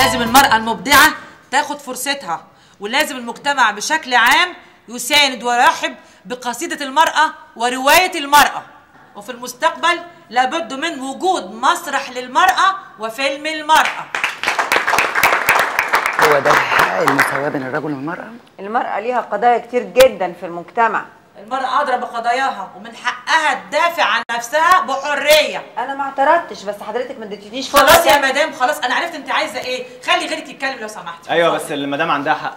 لازم المرأة المبدعة تاخد فرصتها ولازم المجتمع بشكل عام يساند ويرحب بقصيدة المرأة ورواية المرأة وفي المستقبل لابد من وجود مسرح للمرأة وفيلم المرأة هو ده الحق المساواة بين الرجل والمرأة المرأة ليها قضايا كتير جدا في المجتمع المرأة أدرى بقضاياها ومن حقها تدافع عن نفسها بحرية انا ما اعترضتش بس حضرتك ما اديتنيش خلاص يا مدام خلاص أنا عرفت أنت عايزة إيه خلي غيرك يتكلم لو سمحتي ايوه بس المدام عندها حق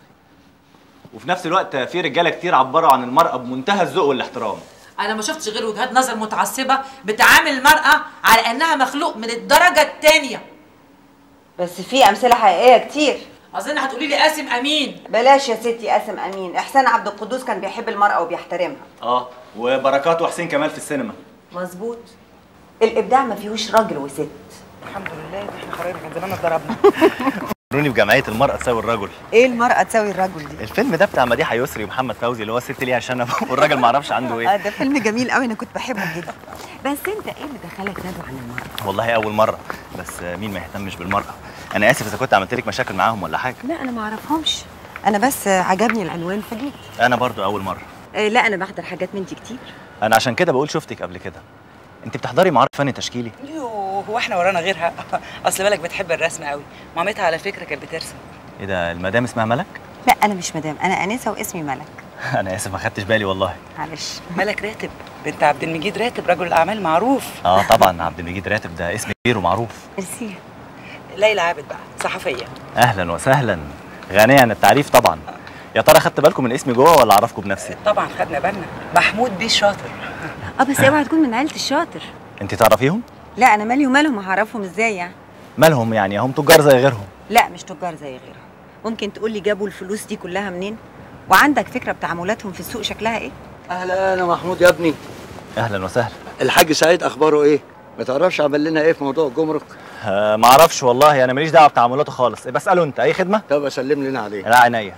وفي نفس الوقت في رجاله كتير عبروا عن المراه بمنتهى الذوق والاحترام أنا ما شفتش غير وجهات نظر متعصبة بتعامل المرأة على أنها مخلوق من الدرجة الثانية بس في امثله حقيقيه كتير أظن هتقولي لي قاسم أمين بلاش يا ستي قاسم امين احسان عبد القدوس كان بيحب المرأة وبيحترمها اه وبركات وحسين كمال في السينما مظبوط الابداع ما فيهوش راجل وست الحمد لله احنا خرجنا كان زماننا اتضربنا روني بجمعيه المراه تساوي الرجل ايه المرأة تساوي الرجل دي؟ الفيلم ده بتاع مديحه يسري ومحمد فوزي اللي هو الست ليها شنب والراجل ما اعرفش عنده اه ايه ده فيلم جميل قوي انا كنت بحبه جدا بس انت ايه اللي دخلك ندوة عن المرأة؟ والله اول مره بس مين ما يهتمش بالمراه انا اسف اذا كنت عملت لك مشاكل معاهم ولا حاجه لا انا ما اعرفهمش انا بس عجبني العنوان فجيت انا برضو اول مره آه لا انا بحضر حاجات من دي كتير انا عشان كده بقول شفتك قبل كده انت بتحضري معارض فني تشكيلي يوه هو احنا ورانا غيرها اصل بالك بتحب الرسم قوي مامتها على فكره كانت بترسم ايه ده المدام اسمها ملك لا انا مش مدام انا انسه واسمي ملك انا اسف ما خدتش بالي والله معلش ملك راتب بنت عبد المجيد راتب رجل الاعمال معروف اه طبعا عبد المجيد راتب ده اسم كبير ومعروف ميرسي ليلى عابد بقى صحفيه اهلا وسهلا غنية عن التعريف طبعا يا ترى خدت بالكم من اسمي جوه ولا اعرفكم بنفسي طبعا خدنا بالنا محمود بيه الشاطر اه بس اوعى تكون من عيلة الشاطر انت تعرفيهم لا انا مالي ومالهم هعرفهم ازاي يعني مالهم يعني هم تجار زي غيرهم لا مش تجار زي غيرهم ممكن تقول لي جابوا الفلوس دي كلها منين وعندك فكره بتعاملاتهم في السوق شكلها ايه اهلا انا محمود يا ابني اهلا وسهلا الحاج سعيد اخباره ايه ما تعرفش عمل لنا ايه في موضوع الجمرك آه ما اعرفش والله انا ماليش دعوه بتعاملاته خالص بساله انت اي خدمه طب اسلم لنا عليه لا عينيا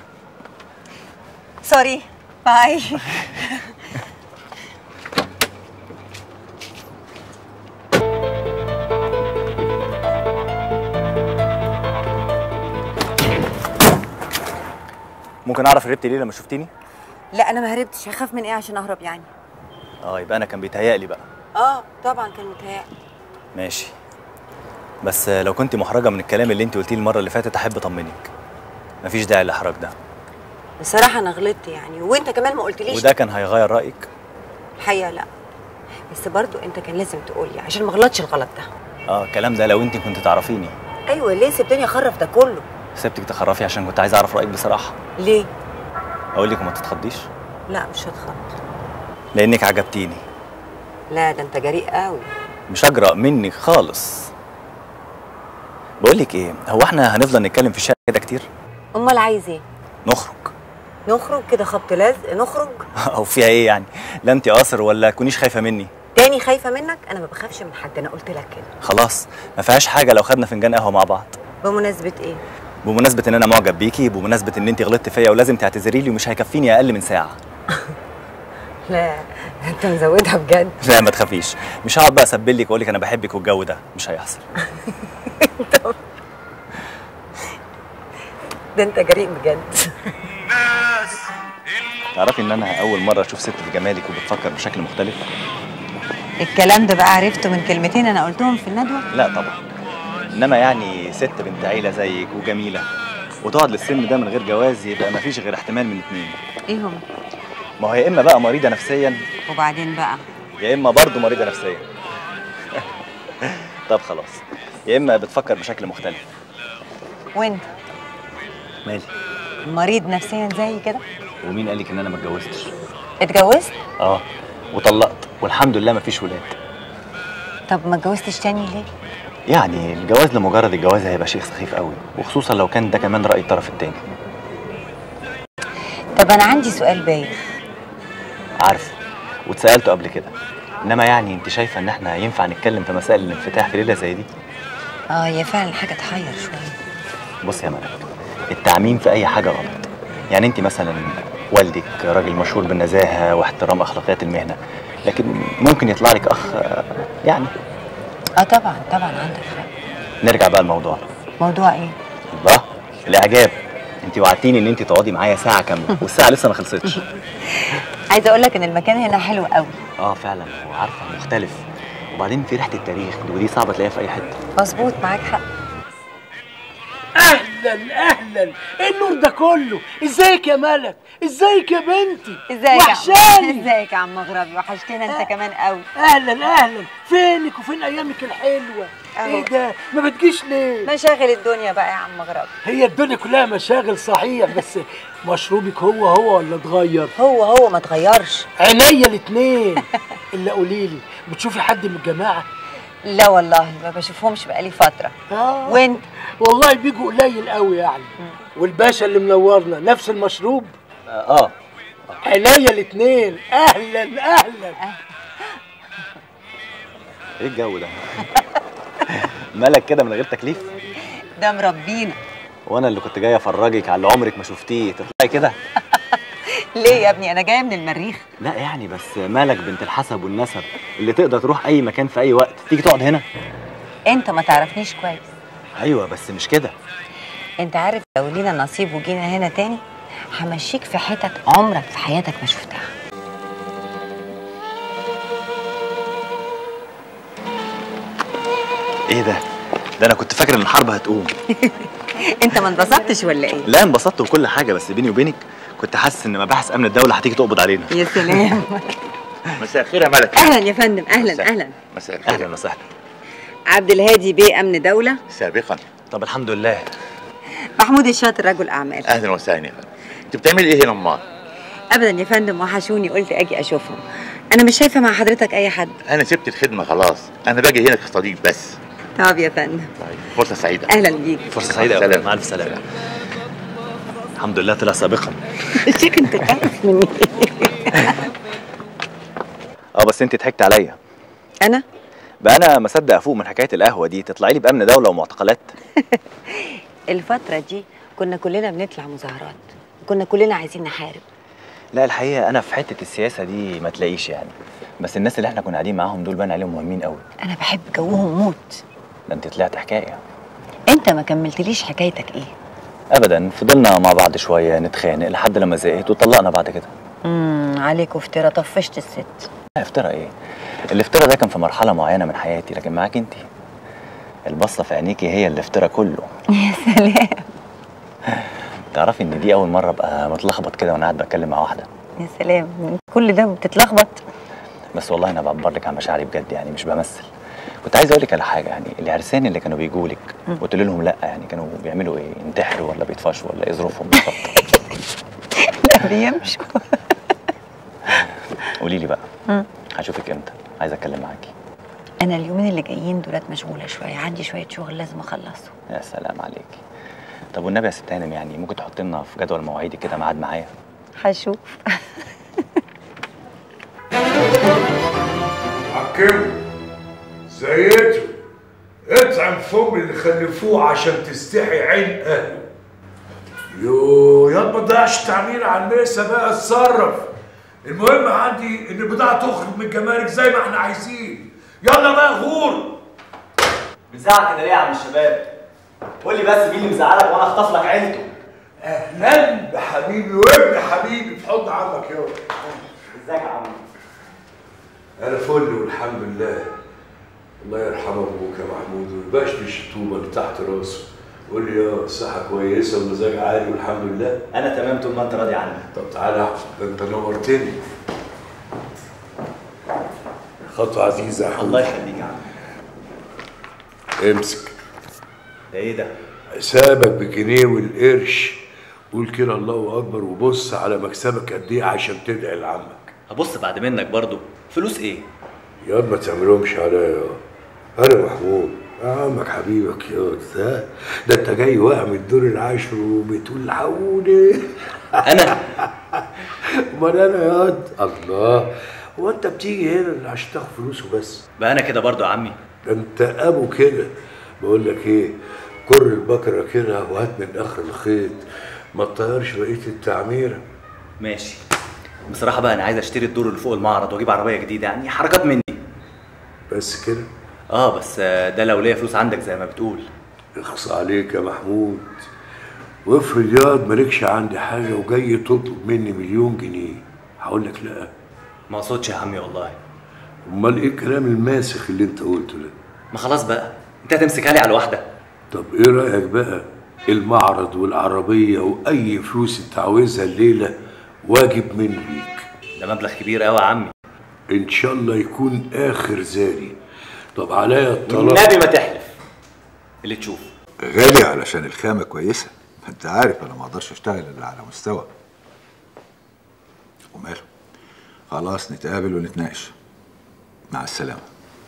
سوري باي ممكن اعرف هربت ليه لما شفتيني لا انا ما هربتش هخاف من ايه عشان اهرب يعني اه يبقى انا كان بيتهيألي بقى اه طبعا كان متهيألي ماشي بس لو كنت محرجه من الكلام اللي انت قلتيه المره اللي فاتت احب اطمنك مفيش داعي للاحراج ده بصراحه انا غلطت يعني وانت كمان ما قلتليش وده كان هيغير رايك الحقيقه لا بس برضو انت كان لازم تقولي عشان ما غلطش الغلط ده اه الكلام ده لو انت كنت تعرفيني ايوه ليه سبتني اخرف ده كله سبتك تخرفي عشان كنت عايز اعرف رايك بصراحه ليه اقول لك وما تتخضيش لا مش هتخط لانك عجبتيني لا ده انت جريء قوي مش اجرأ منك خالص بقول لك ايه هو احنا هنفضل نتكلم في الشارع كده كتير امال عايز ايه نخرج نخرج كده خبط لزق نخرج او فيها ايه يعني لا انت قاصر ولا تكونيش خايفه مني تاني خايفه منك انا ما بخافش من حد انا قلت لك كده خلاص ما فيهاش حاجه لو خدنا فنجان قهوه مع بعض بمناسبه ايه بمناسبه ان انا معجب بيكي بمناسبه ان انت غلطت فيا ولازم تعتذري لي ومش هيكفيني اقل من ساعه لا انت مزودها بجد لا ما تخافيش مش هقعد بقى اسبل لك واقول لك انا بحبك والجو ده مش هيحصل ده انت جريء بجد تعرفي ان انا اول مره اشوف ست في جمالك وبتفكر بشكل مختلف الكلام ده بقى عرفته من كلمتين انا قلتهم في الندوه لا طبعا انما يعني ست بنت عيله زيك وجميله وتقعد للسن ده من غير جواز يبقى ما فيش غير احتمال من اتنين ايه هم ما هو يا اما بقى مريضه نفسيا وبعدين بقى يا اما برضه مريضه نفسيا طب خلاص يا اما بتفكر بشكل مختلف وانت مالي مريض نفسيا زي كده ومين قالك ان انا ما اتجوزتش اتجوزت اه وطلقت والحمد لله ما فيش ولاد طب ما اتجوزتش تاني ليه يعني الجواز لمجرد الجواز هيبقى شيء سخيف قوي وخصوصا لو كان ده كمان راي الطرف التاني طب انا عندي سؤال بايخ عارفه واتسالته قبل كده انما يعني انت شايفه ان احنا ينفع نتكلم في مسائل الانفتاح في ليله زي دي اه هي فعلا حاجه تحير شويه بص يا ملك التعميم في اي حاجه غلط يعني انت مثلا والدك راجل مشهور بالنزاهه واحترام اخلاقيات المهنه لكن ممكن يطلع لك اخ آه، يعني اه طبعا طبعا عندك حق نرجع بقى لموضوعنا موضوع ايه الله الاعجاب انت وعدتيني ان انت تقعدي معايا ساعه كامله والساعه لسه ما خلصتش عايزه اقول لك ان المكان هنا حلو قوي اه فعلا هو عارفه مختلف وبعدين في ريحه التاريخ ودي صعبه تلاقيها في اي حته مظبوط معاك حق اهلا اهلا ايه النور ده كله ازيك يا ملك ازيك يا بنتي ازيك يا عم وحشاني ازيك يا عم غرابي وحشتنا انت كمان قوي اهلا اهلا فينك وفين ايامك الحلوه أهو. ايه ده ما بتجيش ليه مشاغل الدنيا بقى يا عم غرابي هي الدنيا كلها مشاغل صحيح بس مشروبك هو هو ولا اتغير هو هو ما اتغيرش عينيا الاتنين الا قوليلي بتشوفي حد من الجماعه لا والله ما بشوفهمش بقالي فتره آه. وانت والله بيجوا قليل قوي يعني والباشا اللي منورنا نفس المشروب اه عينيا الاتنين اهلا اهلا ايه الجو ده مالك كده من غير تكليف ده مربينا وانا اللي كنت جاي افرجك على اللي عمرك ما شفتيه تطلعي كده ليه يا ابني انا جايه من المريخ لا يعني بس مالك بنت الحسب والنسب اللي تقدر تروح اي مكان في اي وقت تيجي تقعد هنا انت ما تعرفنيش كويس ايوه بس مش كده انت عارف لو لينا نصيب وجينا هنا تاني همشيك في حتت عمرك في حياتك ما شفتها ايه ده ده انا كنت فاكر ان الحرب هتقوم انت ما انبسطتش ولا ايه لا انبسطت وكل حاجه بس بيني وبينك كنت حاسس ان مباحث امن الدوله هتيجي تقبض علينا يا سلام مساء الخير يا ملك اهلا يا فندم اهلا اهلا مساء الخير اهلا وسهلا عبد الهادي بيه امن دوله سابقا طب الحمد لله محمود الشاطر رجل اعمال اهلا وسهلا يا فندم انت بتعملي ايه هنا امال ابدا يا فندم وحشوني قلت اجي اشوفهم انا مش شايفه مع حضرتك اي حد انا سبت الخدمه خلاص انا باجي هنا كصديق بس طب يا فندم طيب فرصه سعيده اهلا بيك فرصه سعيده سلام. قوي مع الف سلامه الحمد لله طلع سابقا شيك انت تعرف مني اه بس انت ضحكت عليا انا بقى انا ما اصدق افوق من حكايه القهوه دي تطلعي لي بامن دوله ومعتقلات الفتره دي كنا كلنا بنطلع مظاهرات كنا كلنا عايزين نحارب لا الحقيقه انا في حته السياسه دي ما تلاقيش يعني بس الناس اللي احنا كنا قاعدين معاهم دول بان عليهم مهمين قوي انا بحب جوهم موت ده انت طلعت حكايه انت ما كملتليش حكايتك ايه ابدا فضلنا مع بعض شويه نتخانق لحد لما زهقت وطلقنا بعد كده امم عليك افترا طفشت الست لا افترى ايه الافترى ده كان في مرحله معينه من حياتي لكن معاك انت البصه في عينيكي هي الافترى كله يا سلام تعرفي ان دي اول مره ابقى متلخبط كده وانا قاعد بتكلم مع واحده يا سلام كل ده بتتلخبط بس والله انا بعبر لك عن مشاعري بجد يعني مش بمثل كنت عايز اقول لك على حاجه يعني العرسان اللي كانوا بيجوا لك قلت لهم لا يعني كانوا بيعملوا ايه ينتحروا ولا بيطفشوا ولا ايه ظروفهم بالظبط لا بيمشوا قولي لي بقى هشوفك امتى عايز اتكلم معاكي انا اليومين اللي جايين دولت مشغوله شويه عندي شويه شغل لازم اخلصه يا سلام عليكي طب والنبي يا ست هانم يعني ممكن تحط لنا في جدول مواعيدي كده ميعاد معايا هشوف حكموا زيته اطعم فم اللي خلفوه عشان تستحي عين اهله يو يا ما تضيعش تعمير على الميسة بقى اتصرف المهم عندي ان البضاعة تخرج من الجمارك زي ما احنا عايزين يلا بقى غور بتزعق كده ليه يا عم الشباب قول لي بس مين اللي مزعلك وانا اخطف لك عيلته اهلا بحبيبي وابن حبيبي في حضن عمك يابا ازيك يا عم انا فل والحمد لله الله يرحم ابوك يا محمود ويبقاش بالشطوبه اللي تحت راسه قول لي يا صحه كويسه والمزاج عالي والحمد لله انا تمام طول ما انت راضي عني طب تعالى احمد ده انت نورتني خطوه عزيزه يا الله حبيبي يخليك يا عم امسك ده ايه ده حسابك بجنيه والقرش قول كده الله اكبر وبص على مكسبك قد ايه عشان تدعي لعمك هبص بعد منك برضو فلوس ايه يا ما تعملهمش عليا يا انا محمود يا عمك حبيبك يا ده ده انت جاي واقع من الدور العاشر وبتقول الحقوني انا امال انا يا واد الله هو انت بتيجي هنا عشان تاخد فلوس وبس بقى انا كده برضو يا عمي ده انت ابو كده بقول لك ايه كر البكره كده وهات من اخر الخيط ما تطيرش بقيه التعميره ماشي بصراحه بقى انا عايز اشتري الدور اللي فوق المعرض واجيب عربيه جديده يعني حركات مني بس كده اه بس آه، ده لو ليا فلوس عندك زي ما بتقول اخص عليك يا محمود وافرض ياض مالكش عندي حاجه وجاي تطلب مني مليون جنيه هقول لك لا ما اقصدش يا عمي والله امال ايه الكلام الماسخ اللي انت قلته ده ما خلاص بقى انت هتمسكها لي على واحده طب ايه رايك بقى المعرض والعربيه واي فلوس انت عاوزها الليله واجب مني ليك ده مبلغ كبير قوي يا عمي ان شاء الله يكون اخر زاري طب عليا الطلاق والنبي ما تحلف اللي تشوفه غالي علشان الخامة كويسة ما انت عارف انا ما اقدرش اشتغل الا على مستوى وماله خلاص نتقابل ونتناقش مع السلامة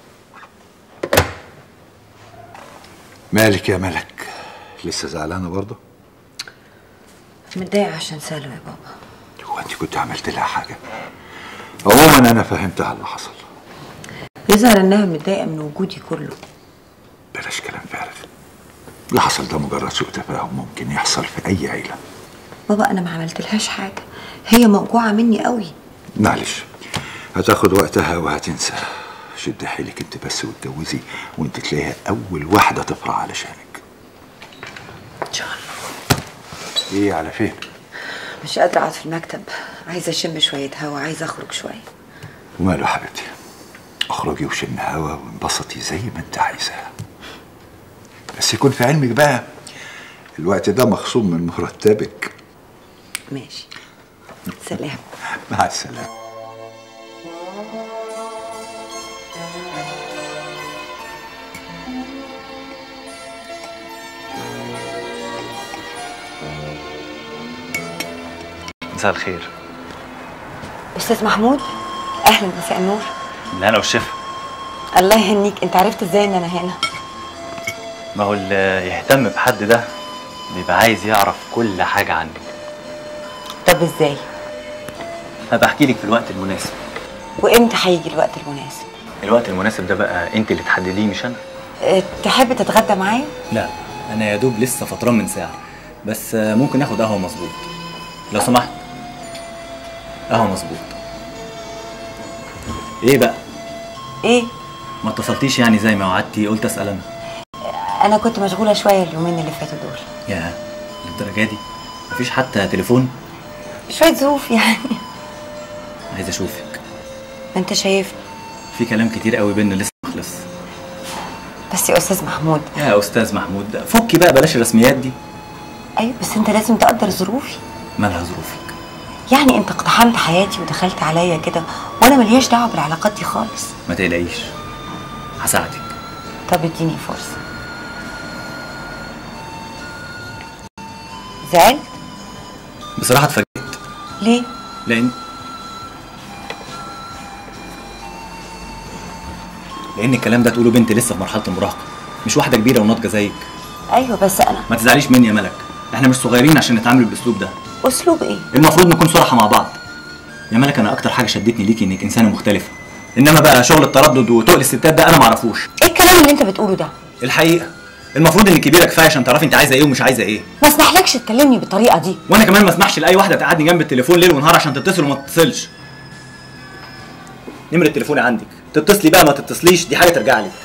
مالك يا ملك لسه زعلانة برضه متضايقة عشان سالو يا بابا هو انت كنت عملت لها حاجة عموما انا فهمتها اللي حصل يظهر انها متضايقة من وجودي كله بلاش كلام فارغ اللي حصل ده مجرد سوء تفاهم ممكن يحصل في اي عيلة بابا انا ما عملتلهاش حاجة هي موجوعة مني قوي معلش هتاخد وقتها وهتنسى شد حيلك انت بس واتجوزي وانت تلاقيها اول واحدة تفرح علشانك ان شاء الله ايه على فين مش قادرة اقعد في المكتب عايزة اشم شوية هوا عايزة اخرج شوية وماله حبيبتي اخرجي وشم هوا وانبسطي زي ما انت عايزاها بس يكون في علمك بقى الوقت ده مخصوم من مرتبك ماشي سلام مع السلامة مساء الخير استاذ محمود اهلا مساء النور لا انا والشفا الله يهنيك انت عرفت ازاي ان انا هنا ما هو اللي يهتم بحد ده بيبقى عايز يعرف كل حاجه عنك طب ازاي هبقى احكي لك في الوقت المناسب وامتى هيجي الوقت المناسب الوقت المناسب ده بقى انت اللي تحدديه مش انا أه، تحب تتغدى معايا لا انا يا دوب لسه فتران من ساعه بس ممكن اخد قهوه مظبوط لو سمحت قهوه مظبوط ايه بقى ايه ما اتصلتيش يعني زي ما وعدتي قلت اسال انا انا كنت مشغولة شوية اليومين اللي فاتوا دول يا للدرجه دي مفيش حتى تليفون شوية ظروف يعني عايز اشوفك ما انت شايفني في كلام كتير قوي بينا لسه ما خلص بس يا استاذ محمود يا استاذ محمود فكي بقى بلاش الرسميات دي ايوه بس انت لازم تقدر ظروفي مالها ظروفك يعني انت اقتحمت حياتي ودخلت عليا كده وانا ملياش دعوه بالعلاقات دي خالص ما تقلقيش هساعدك طب اديني فرصه زعلت بصراحه اتفاجئت ليه لان لان الكلام ده تقوله بنت لسه في مرحله المراهقه مش واحده كبيره وناضجه زيك ايوه بس انا ما تزعليش مني يا ملك احنا مش صغيرين عشان نتعامل بالاسلوب ده اسلوب ايه المفروض نكون صراحه مع بعض يا ملك انا اكتر حاجه شدتني ليكي انك انسانه مختلفه انما بقى شغل التردد وتقل الستات ده انا ما اعرفوش ايه الكلام اللي انت بتقوله ده الحقيقه المفروض انك كبيره كفايه عشان تعرفي انت عايزه ايه ومش عايزه ايه ما اسمحلكش تكلمني بالطريقه دي وانا كمان ما اسمحش لاي واحده تقعدني جنب التليفون ليل ونهار عشان تتصل وما تتصلش نمرة تليفوني عندك تتصلي بقى ما تتصليش دي حاجه ترجع لك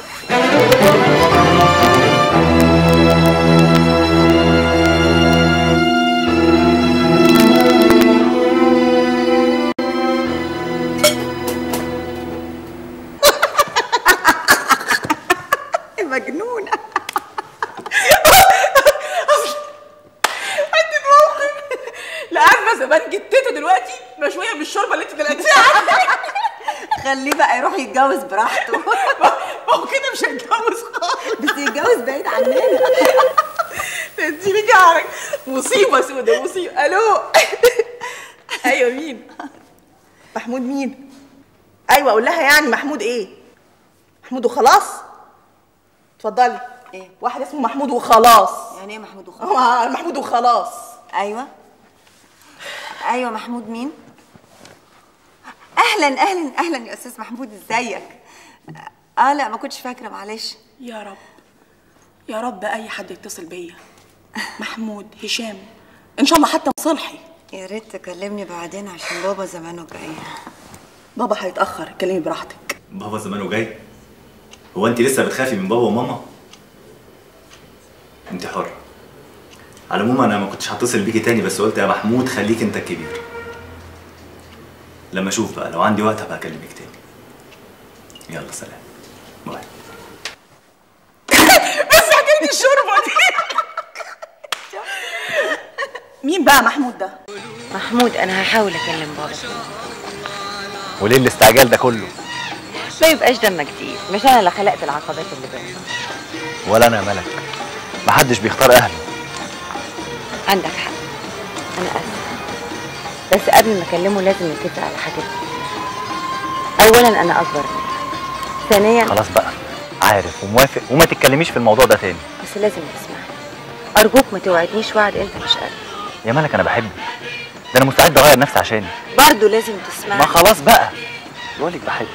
مجنونه عندي موقف لا عارفه زمان جدته دلوقتي مشويه بالشوربه اللي انت دلقتيها خليه بقى يروح يتجوز براحته ما هو كده مش هيتجوز خالص بس يتجوز بعيد عننا تديني جعرك مصيبه سودة مصيبه الو ايوه مين محمود مين ايوه اقول لها يعني محمود ايه محمود وخلاص اتفضلي إيه؟ واحد اسمه محمود وخلاص يعني ايه محمود وخلاص هو محمود وخلاص ايوه ايوه محمود مين اهلا اهلا اهلا يا استاذ محمود ازيك اه لا ما كنتش فاكره معلش يا رب يا رب اي حد يتصل بيا محمود هشام ان شاء الله حتى صلحي يا ريت تكلمني بعدين عشان بابا زمانه جاي بابا هيتاخر اتكلمي براحتك بابا زمانه جاي هو انت لسه بتخافي من بابا وماما انت حر على العموم انا ما كنتش هتصل بيكي تاني بس قلت يا محمود خليك انت الكبير لما اشوف بقى لو عندي وقت هبقى اكلمك تاني يلا سلام باي بس حكايه الشوربه دي مين بقى محمود ده محمود انا هحاول اكلم بابا وليه الاستعجال ده كله ما يبقاش دمك تقيل مش انا اللي خلقت العقبات اللي بيننا ولا انا يا ملك محدش بيختار اهله عندك حق انا اسفه بس قبل ما اكلمه لازم نتفق على حاجات كتير اولا انا اكبر منك ثانيا خلاص بقى عارف وموافق وما تتكلميش في الموضوع ده تاني بس لازم تسمعني ارجوك ما توعدنيش وعد انت مش قادر يا ملك انا بحبك ده انا مستعد اغير نفسي عشاني برضه لازم تسمعني ما خلاص بقى بقولك بحبك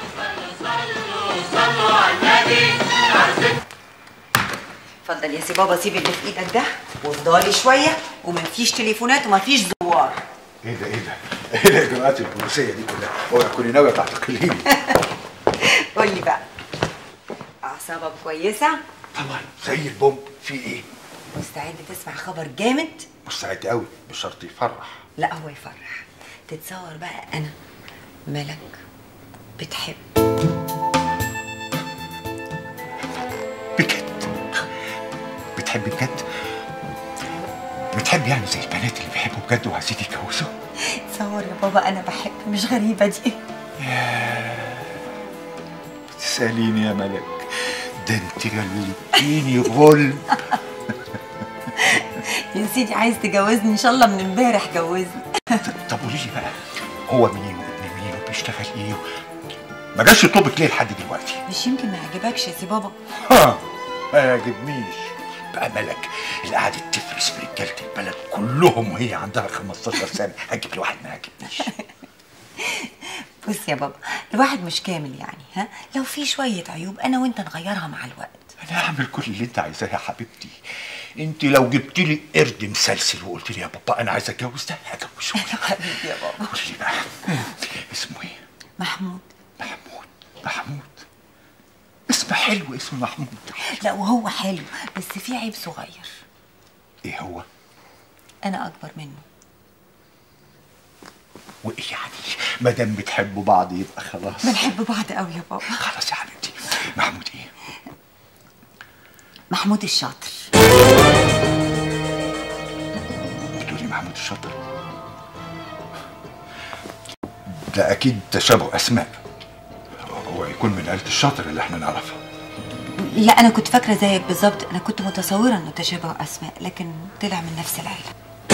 اتفضل يا سي بابا سيب اللي في ايدك ده وافضلي شويه ومفيش تليفونات ومفيش زوار ايه ده ايه ده؟ ايه الاجراءات البوليسيه دي كلها؟ اوعي تكوني ناويه تعتقليني قول لي بقى اعصابك كويسه طبعا زي البوم في ايه؟ مستعد تسمع خبر جامد مستعد قوي بشرط يفرح لا هو يفرح تتصور بقى انا ملك بتحب بتحبي بجد؟ بتحبي يعني زي البنات اللي بيحبوا بجد وعايزين يتجوزوا؟ تصور يا بابا انا بحب مش غريبه دي تسأليني يا ملك ده انت غلبتيني غل يا سيدي عايز تجوزني ان شاء الله من امبارح جوزني طب قولي لي بقى هو مين وابن مين وبيشتغل ايه ما جاش يطلبك ليه لحد دلوقتي؟ مش يمكن ما يعجبكش يا سي بابا ها ما يعجبنيش بقى ملك اللي قعدت تفرس في رجاله البلد كلهم وهي عندها 15 سنه هجيب لي واحد ما يعجبنيش بص يا بابا الواحد مش كامل يعني ها لو في شويه عيوب انا وانت نغيرها مع الوقت انا هعمل كل اللي انت عايزاه يا حبيبتي انت لو جبت لي قرد مسلسل وقلت لي يا بابا انا عايز اتجوز ده هجوزه لك حبيبي يا بابا قولي لي بقى اسمه ايه؟ محمود محمود اسم حلو اسم محمود لا وهو حلو بس في عيب صغير ايه هو؟ انا اكبر منه وايه يعني؟ ما دام بتحبوا بعض يبقى خلاص بنحب بعض قوي يا بابا خلاص يا حبيبتي محمود ايه؟ محمود الشاطر بتقولي محمود الشاطر ده اكيد تشابه اسماء هو يكون من عيله الشاطر اللي احنا نعرفها لا انا كنت فاكره زيك بالظبط انا كنت متصوره انه تشابه اسماء لكن طلع من نفس العيله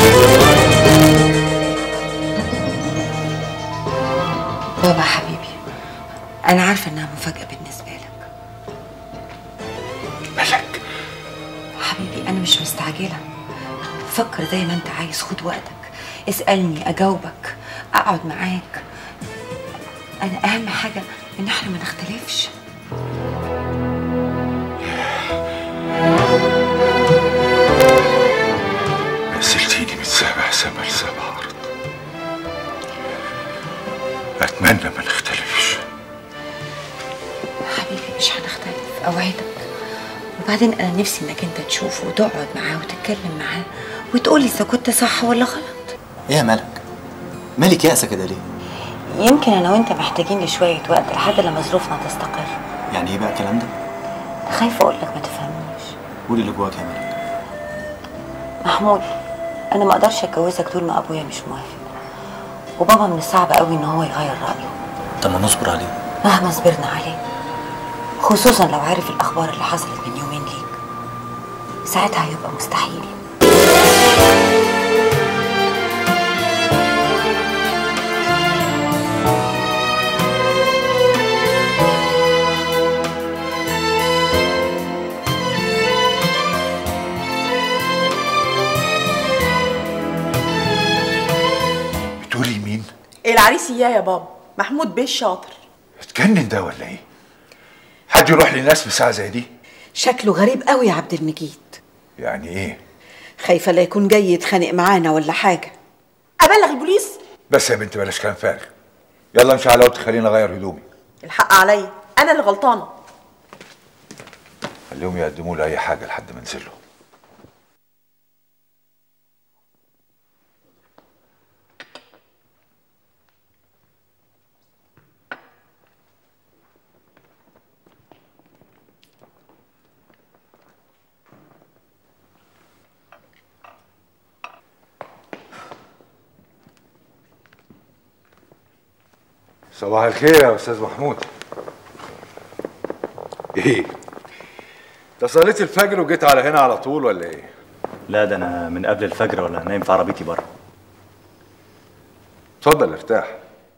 بابا حبيبي انا عارفه انها مفاجاه بالنسبه لك ملك حبيبي انا مش مستعجله فكر زي ما انت عايز خد وقتك اسالني اجاوبك اقعد معاك انا اهم حاجه ان احنا ما نختلفش نزلتيني من سابع سما لسابع أرض أتمنى ما نختلفش حبيبي مش هنختلف اوعدك وبعدين انا نفسي انك انت تشوفه وتقعد معاه وتتكلم معاه وتقولي اذا كنت صح ولا غلط ايه يا ملك مالك يائسه كده ليه يمكن انا وانت محتاجين لشويه وقت لحد لما ظروفنا تستقر يعني ايه بقى الكلام ده خايفه اقول لك ما تفهمنيش قولي اللي جواك يا ملك محمود انا ما اقدرش اتجوزك طول ما ابويا مش موافق وبابا من الصعب قوي ان هو يغير رايه طب ما نصبر عليه مهما صبرنا عليه خصوصا لو عارف الاخبار اللي حصلت من يومين ليك ساعتها هيبقى مستحيل بتقولي مين؟ العريس اياه يا بابا محمود بيه الشاطر اتجنن ده ولا ايه؟ حد يروح للناس في ساعة زي دي؟ شكله غريب قوي يا عبد المجيد يعني ايه؟ خايفه لا يكون جاي يتخانق معانا ولا حاجه ابلغ البوليس بس يا بنت بلاش كلام فارغ يلا امشي على اوضتي خليني اغير هدومي الحق عليا انا اللي غلطانه خليهم يقدموا لي اي حاجة لحد ما انزل له صباح الخير يا استاذ محمود ايه انت صليت الفجر وجيت على هنا على طول ولا ايه لا ده انا من قبل الفجر ولا نايم في عربيتي بره اتفضل ارتاح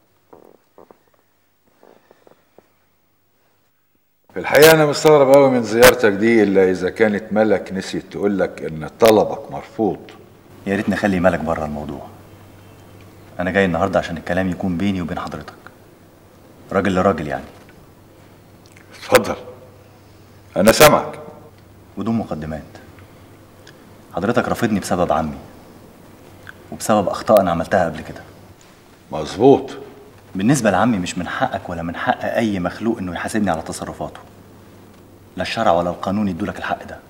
في الحقيقة أنا مستغرب أوي من زيارتك دي إلا إذا كانت ملك نسيت تقول لك إن طلبك مرفوض يا ريت نخلي مالك بره الموضوع انا جاي النهارده عشان الكلام يكون بيني وبين حضرتك راجل لراجل يعني اتفضل أنا سامعك بدون مقدمات حضرتك رافضني بسبب عمي وبسبب اخطاء انا عملتها قبل كده مظبوط بالنسبه لعمي مش من حقك ولا من حق اي مخلوق انه يحاسبني على تصرفاته لا الشرع ولا القانون يدولك الحق ده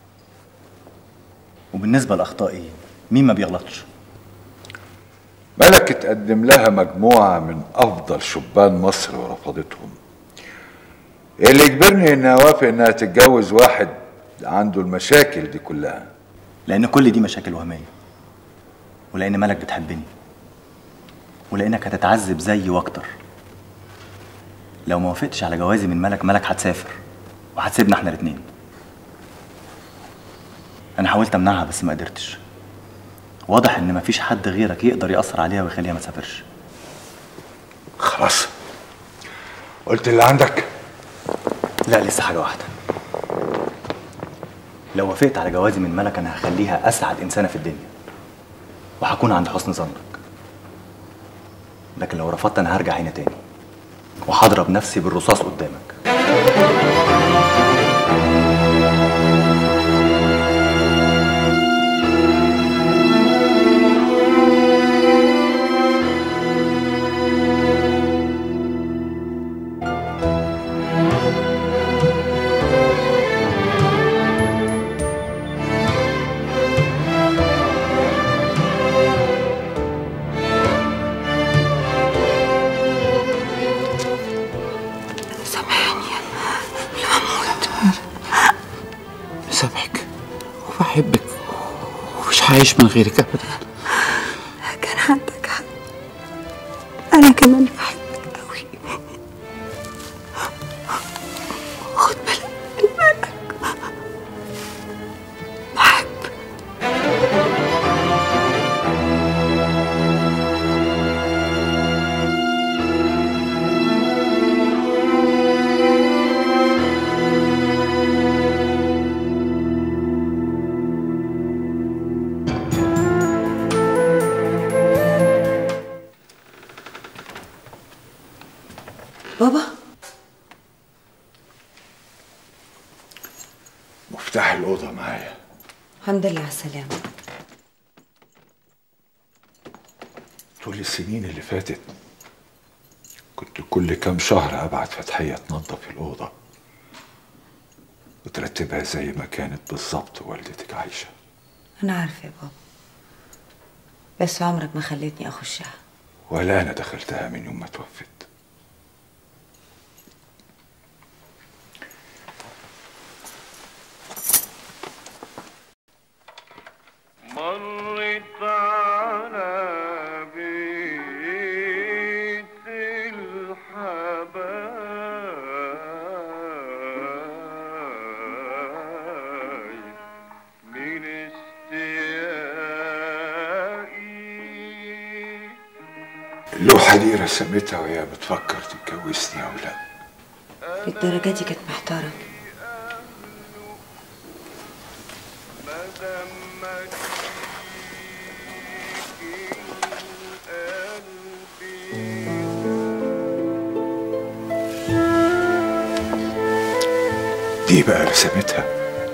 وبالنسبه لاخطائي مين ما بيغلطش ملك اتقدم لها مجموعة من أفضل شبان مصر ورفضتهم اللي يجبرني إني أوافق إنها تتجوز واحد عنده المشاكل دي كلها لان كل دي مشاكل وهميه ولان ملك بتحبني ولانك هتتعذب زيي واكتر لو ما وافقتش على جوازي من ملك ملك هتسافر وهتسيبنا احنا الاتنين انا حاولت امنعها بس ما قدرتش واضح ان مفيش حد غيرك يقدر ياثر عليها ويخليها ما تسافرش خلاص قلت اللي عندك لا لسه حاجه واحده لو وافقت على جوازي من ملك انا هخليها اسعد انسانه في الدنيا وهكون عند حسن ظنك لكن لو رفضت انا هرجع هنا تاني وهضرب نفسي بالرصاص قدامك سامحني هموت مسامحك وبحبك ومش عايش من غيرك ابدا كان عندك حق انا كمان بحبك قوي خد بالك من بالك بحب بابا مفتاح الأوضة معايا الحمد لله على السلامة طول السنين اللي فاتت كنت كل كام شهر أبعت فتحية تنظف الأوضة وترتبها زي ما كانت بالظبط والدتك عايشة أنا عارفة يا بابا بس عمرك ما خليتني أخشها ولا أنا دخلتها من يوم ما توفت مرت على بيت الحبايب من استيائي اللوحة دي رسمتها وهي بتفكر تتجوزني أو لا للدرجة دي كانت محتارة دي بقى رسمتها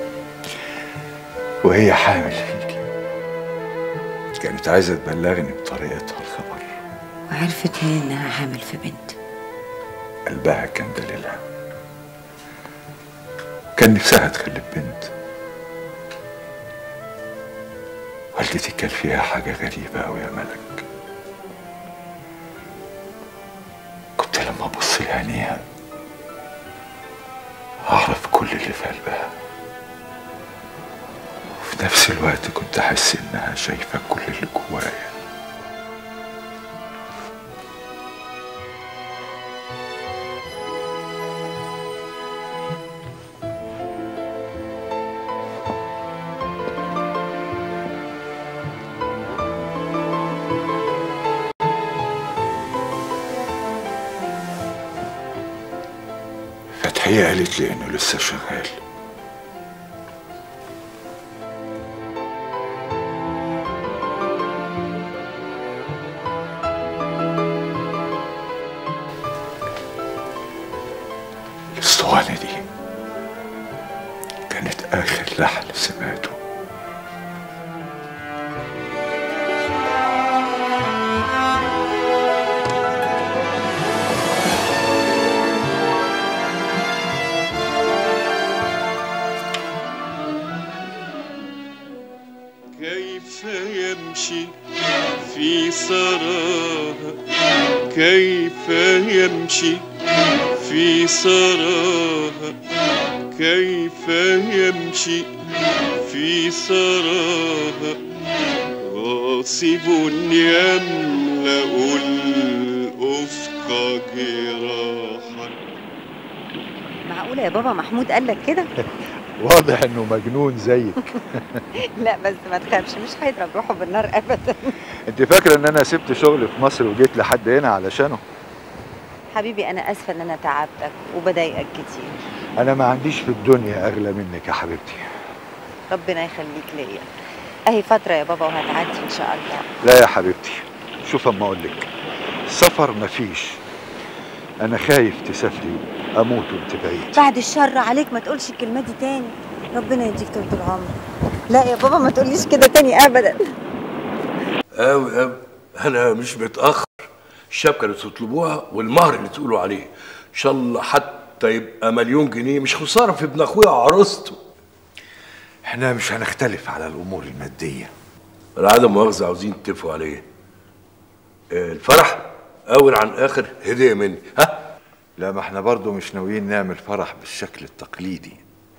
وهي حامل فيكي كانت عايزة تبلغني بطريقتها الخبر وعرفت منين إنها حامل في بنت قلبها كان دليلها كان نفسها تخلف بنت والدتي كان فيها حاجة غريبة أوي يا ملك كنت لما أبص لعينيها أعرف كل اللي في قلبها وفي نفس الوقت كنت أحس إنها شايفة كل اللي جوايا هي قالت لي انه لسه شغال الاسطوانة دي كانت آخر لحن سمعته كيف يمشي في سراها كيف يمشي في سراها كيف يمشي في سراها غاصب يملأ الأفق جراحا معقولة يا بابا محمود قال لك كده؟ واضح انه مجنون زيك لا بس ما تخافش مش هيضرب روحه بالنار ابدا انت فاكره ان انا سبت شغل في مصر وجيت لحد هنا علشانه حبيبي انا اسفه ان انا تعبتك وبضايقك كتير انا ما عنديش في الدنيا اغلى منك يا حبيبتي ربنا يخليك ليا اهي فتره يا بابا وهتعدي ان شاء الله لا يا حبيبتي شوف اما اقول لك سفر مفيش انا خايف تسافري اموت وانت بعيد بعد الشر عليك ما تقولش الكلمه دي تاني ربنا يديك طول العمر لا يا بابا ما تقوليش كده تاني ابدا أوي أوي أنا مش متأخر الشبكة اللي تطلبوها والمهر اللي تقولوا عليه إن شاء الله حتى يبقى مليون جنيه مش خسارة في ابن أخويا وعروسته احنا مش هنختلف على الامور الماديه العدم مؤاخذة عاوزين تتفقوا عليه آه، الفرح أول عن آخر هدية مني ها لا ما احنا برضو مش ناويين نعمل فرح بالشكل التقليدي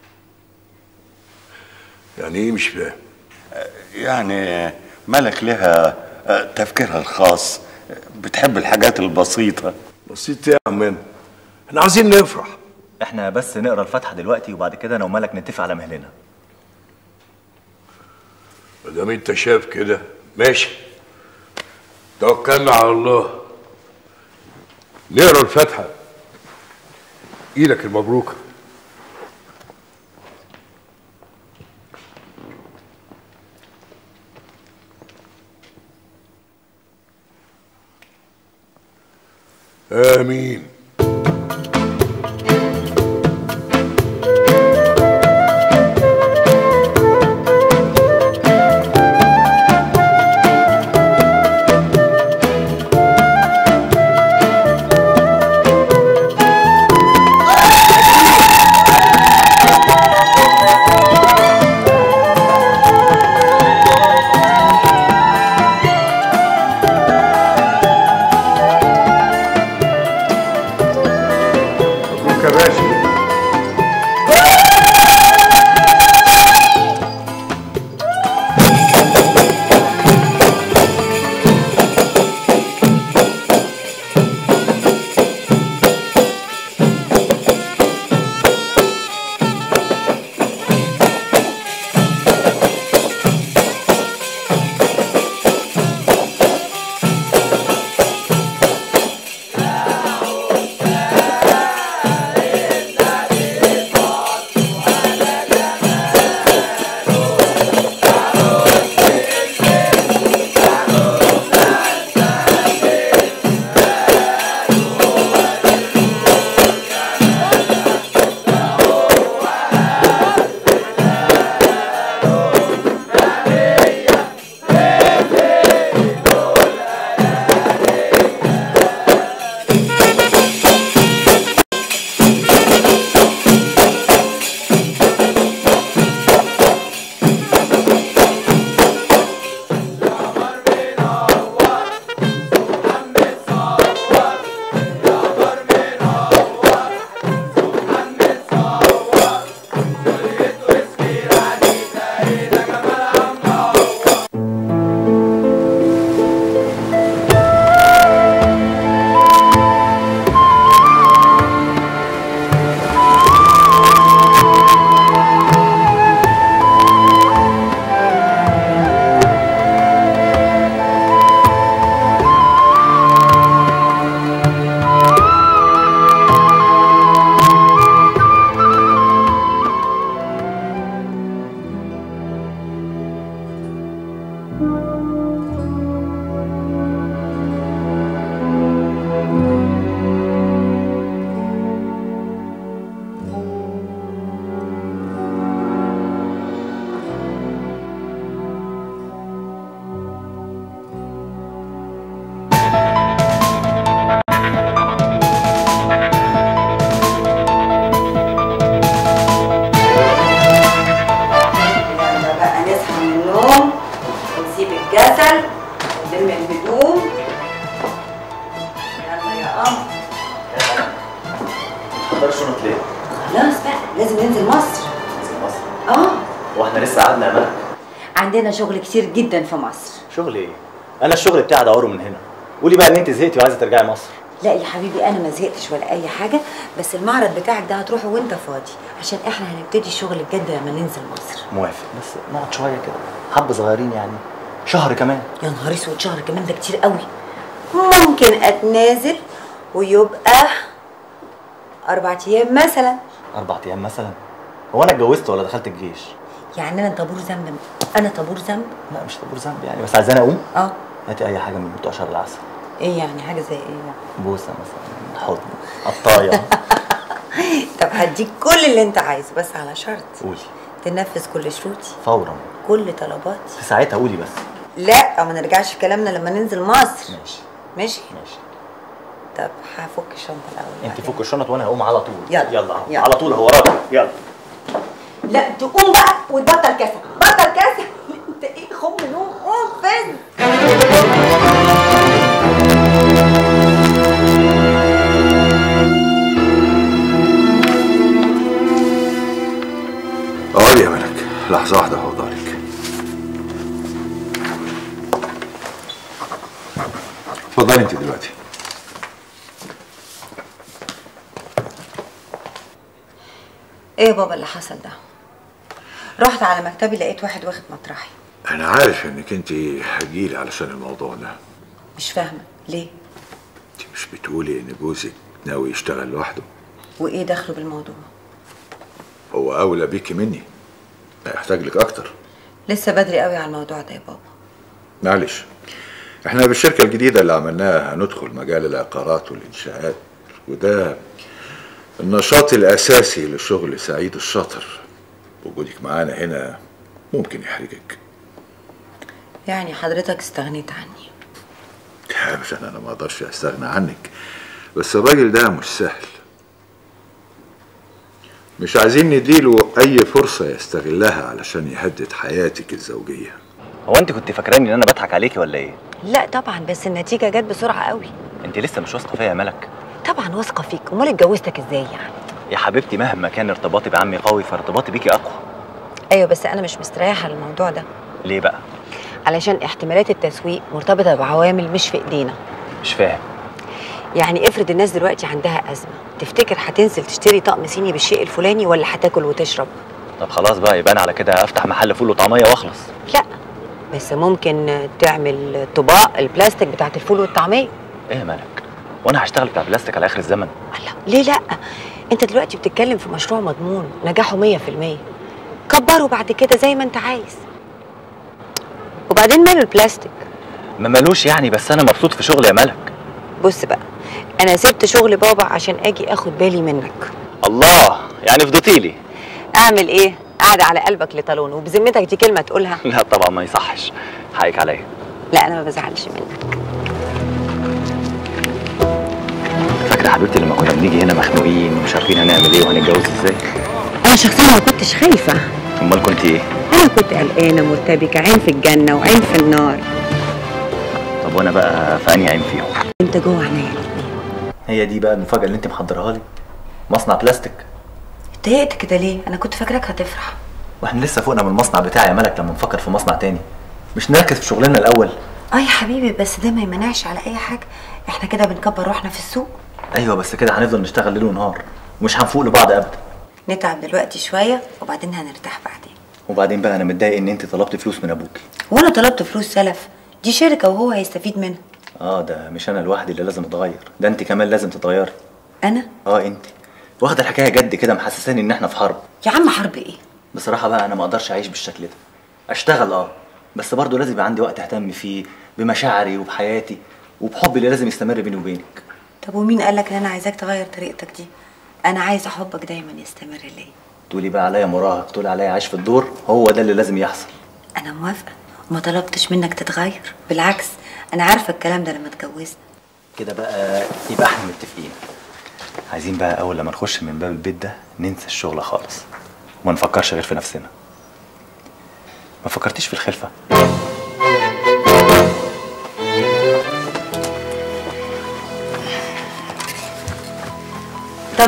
يعني إيه مش فاهم يعني ملك لها تفكيرها الخاص بتحب الحاجات البسيطة بسيط يا عمنا احنا عاوزين نفرح احنا بس نقرا الفاتحه دلوقتي وبعد كده انا ومالك نتفق على مهلنا ما دام انت شايف كده ماشي توكلنا على الله نقرا الفاتحه ايدك المبروكه امين عسل لم الهدوم يلا يا قمر تقدر شنط ليه؟ خلاص بقى لازم ننزل مصر ننزل مصر اه هو احنا لسه قعدنا يا ملك عندنا شغل كتير جدا في مصر شغل ايه؟ انا الشغل بتاعي ادوره من هنا قولي بقى ان انت زهقتي وعايزه ترجعي مصر لا يا حبيبي انا ما زهقتش ولا اي حاجه بس المعرض بتاعك ده هتروحه وانت فاضي عشان احنا هنبتدي الشغل بجد لما ننزل مصر موافق بس نقعد شويه كده حبه صغيرين يعني شهر كمان يا نهار اسود شهر كمان ده كتير قوي ممكن اتنازل ويبقى اربع ايام مثلا اربع ايام مثلا هو انا اتجوزت ولا دخلت الجيش؟ يعني انا طابور ذنب انا طابور ذنب لا مش طابور ذنب يعني بس عايزاني اقوم اه هاتي اي حاجه من بتوع شهر العسل ايه يعني حاجه زي ايه يعني بوسه مثلا حضن قطايه طب هديك كل اللي انت عايزه بس على شرط قولي تنفذ كل شروطي فورا كل طلباتي في ساعتها قولي بس لا ما نرجعش في كلامنا لما ننزل مصر ماشي ماشي ماشي طب هفك الشنطه الاول انت فك الشنط وانا هقوم على طول يلا. يلا, يلا. على طول هو وراك يلا لا تقوم بقى وتبطل كسل بطل كسل انت ايه خم نوم قوم فين اقعدي يا ملك لحظة واحدة هوضعلك اتفضلي انت دلوقتي ايه يا بابا اللي حصل ده رحت على مكتبي لقيت واحد واخد مطرحي انا عارف انك انت هتجيلي علشان الموضوع ده مش فاهمه ليه انت مش بتقولي ان جوزك ناوي يشتغل لوحده وايه دخله بالموضوع هو اولى بيكي مني هيحتاج لك اكتر لسه بدري قوي على الموضوع ده يا بابا معلش احنا بالشركة الجديدة اللي عملناها هندخل مجال العقارات والإنشاءات وده النشاط الأساسي لشغل سعيد الشاطر وجودك معانا هنا ممكن يحرجك يعني حضرتك استغنيت عني عشان أنا ما أقدرش أستغنى عنك بس الراجل ده مش سهل مش عايزين نديله أي فرصة يستغلها علشان يهدد حياتك الزوجية هو انت كنت فاكراني ان انا بضحك عليكي ولا ايه؟ لا طبعا بس النتيجه جت بسرعه قوي انت لسه مش واثقه فيا يا ملك طبعا واثقه فيك امال اتجوزتك ازاي يعني يا حبيبتي مهما كان ارتباطي بعمي قوي فارتباطي بيكي اقوى ايوه بس انا مش مستريحه للموضوع ده ليه بقى؟ علشان احتمالات التسويق مرتبطه بعوامل مش في ايدينا مش فاهم يعني افرض الناس دلوقتي عندها ازمه تفتكر هتنزل تشتري طقم صيني بالشيء الفلاني ولا هتاكل وتشرب طب خلاص بقى يبقى انا على كده افتح محل فول وطعميه واخلص لا بس ممكن تعمل طباق البلاستيك بتاعت الفول والطعميه ايه يا ملك؟ وانا هشتغل بتاع بلاستيك على اخر الزمن ليه لا انت دلوقتي بتتكلم في مشروع مضمون نجاحه 100% كبره بعد كده زي ما انت عايز وبعدين ماله البلاستيك ما مالوش يعني بس انا مبسوط في شغلي يا ملك بص بقى انا سبت شغل بابا عشان اجي اخد بالي منك الله يعني فضيتي لي اعمل ايه قاعده على قلبك لطالون وبذمتك دي كلمه تقولها لا طبعا ما يصحش حقك عليا لا انا ما بزعلش منك فاكره يا حبيبتي لما كنا بنيجي هنا مخنوقين ومش عارفين هنعمل ايه وهنتجوز ازاي انا شخصيا ما كنتش خايفه امال كنت ايه انا كنت قلقانه مرتبكه عين في الجنه وعين في النار طب وانا بقى في انهي عين فيهم انت جوه عينيا هي دي بقى المفاجاه اللي انت محضرها لي مصنع بلاستيك اتضايقت كده ليه انا كنت فاكراك هتفرح واحنا لسه فوقنا من المصنع بتاعي يا ملك لما نفكر في مصنع تاني مش نركز في شغلنا الاول اه يا حبيبي بس ده ما يمنعش على اي حاجه احنا كده بنكبر روحنا في السوق ايوه بس كده هنفضل نشتغل ليل ونهار ومش هنفوق لبعض ابدا نتعب دلوقتي شويه وبعدين هنرتاح بعدين وبعدين بقى انا متضايق ان انت طلبت فلوس من ابوكي وانا طلبت فلوس سلف دي شركه وهو هيستفيد منها اه ده مش انا لوحدي اللي لازم اتغير ده انت كمان لازم تتغيري انا اه انت واخده الحكايه جد كده محسساني ان احنا في حرب يا عم حرب ايه بصراحه بقى انا ما اقدرش اعيش بالشكل ده اشتغل اه بس برضه لازم يبقى عندي وقت اهتم فيه بمشاعري وبحياتي وبحبي اللي لازم يستمر بيني وبينك طب ومين قالك ان انا عايزاك تغير طريقتك دي انا عايزه حبك دايما يستمر ليا تقولي بقى عليا مراهق تقولي عليا عايش في الدور هو ده اللي لازم يحصل انا موافقه وما طلبتش منك تتغير بالعكس انا عارفه الكلام ده لما اتجوزنا كده بقى يبقى احنا متفقين عايزين بقى اول لما نخش من باب البيت ده ننسى الشغل خالص وما نفكرش غير في نفسنا ما فكرتيش في الخلفه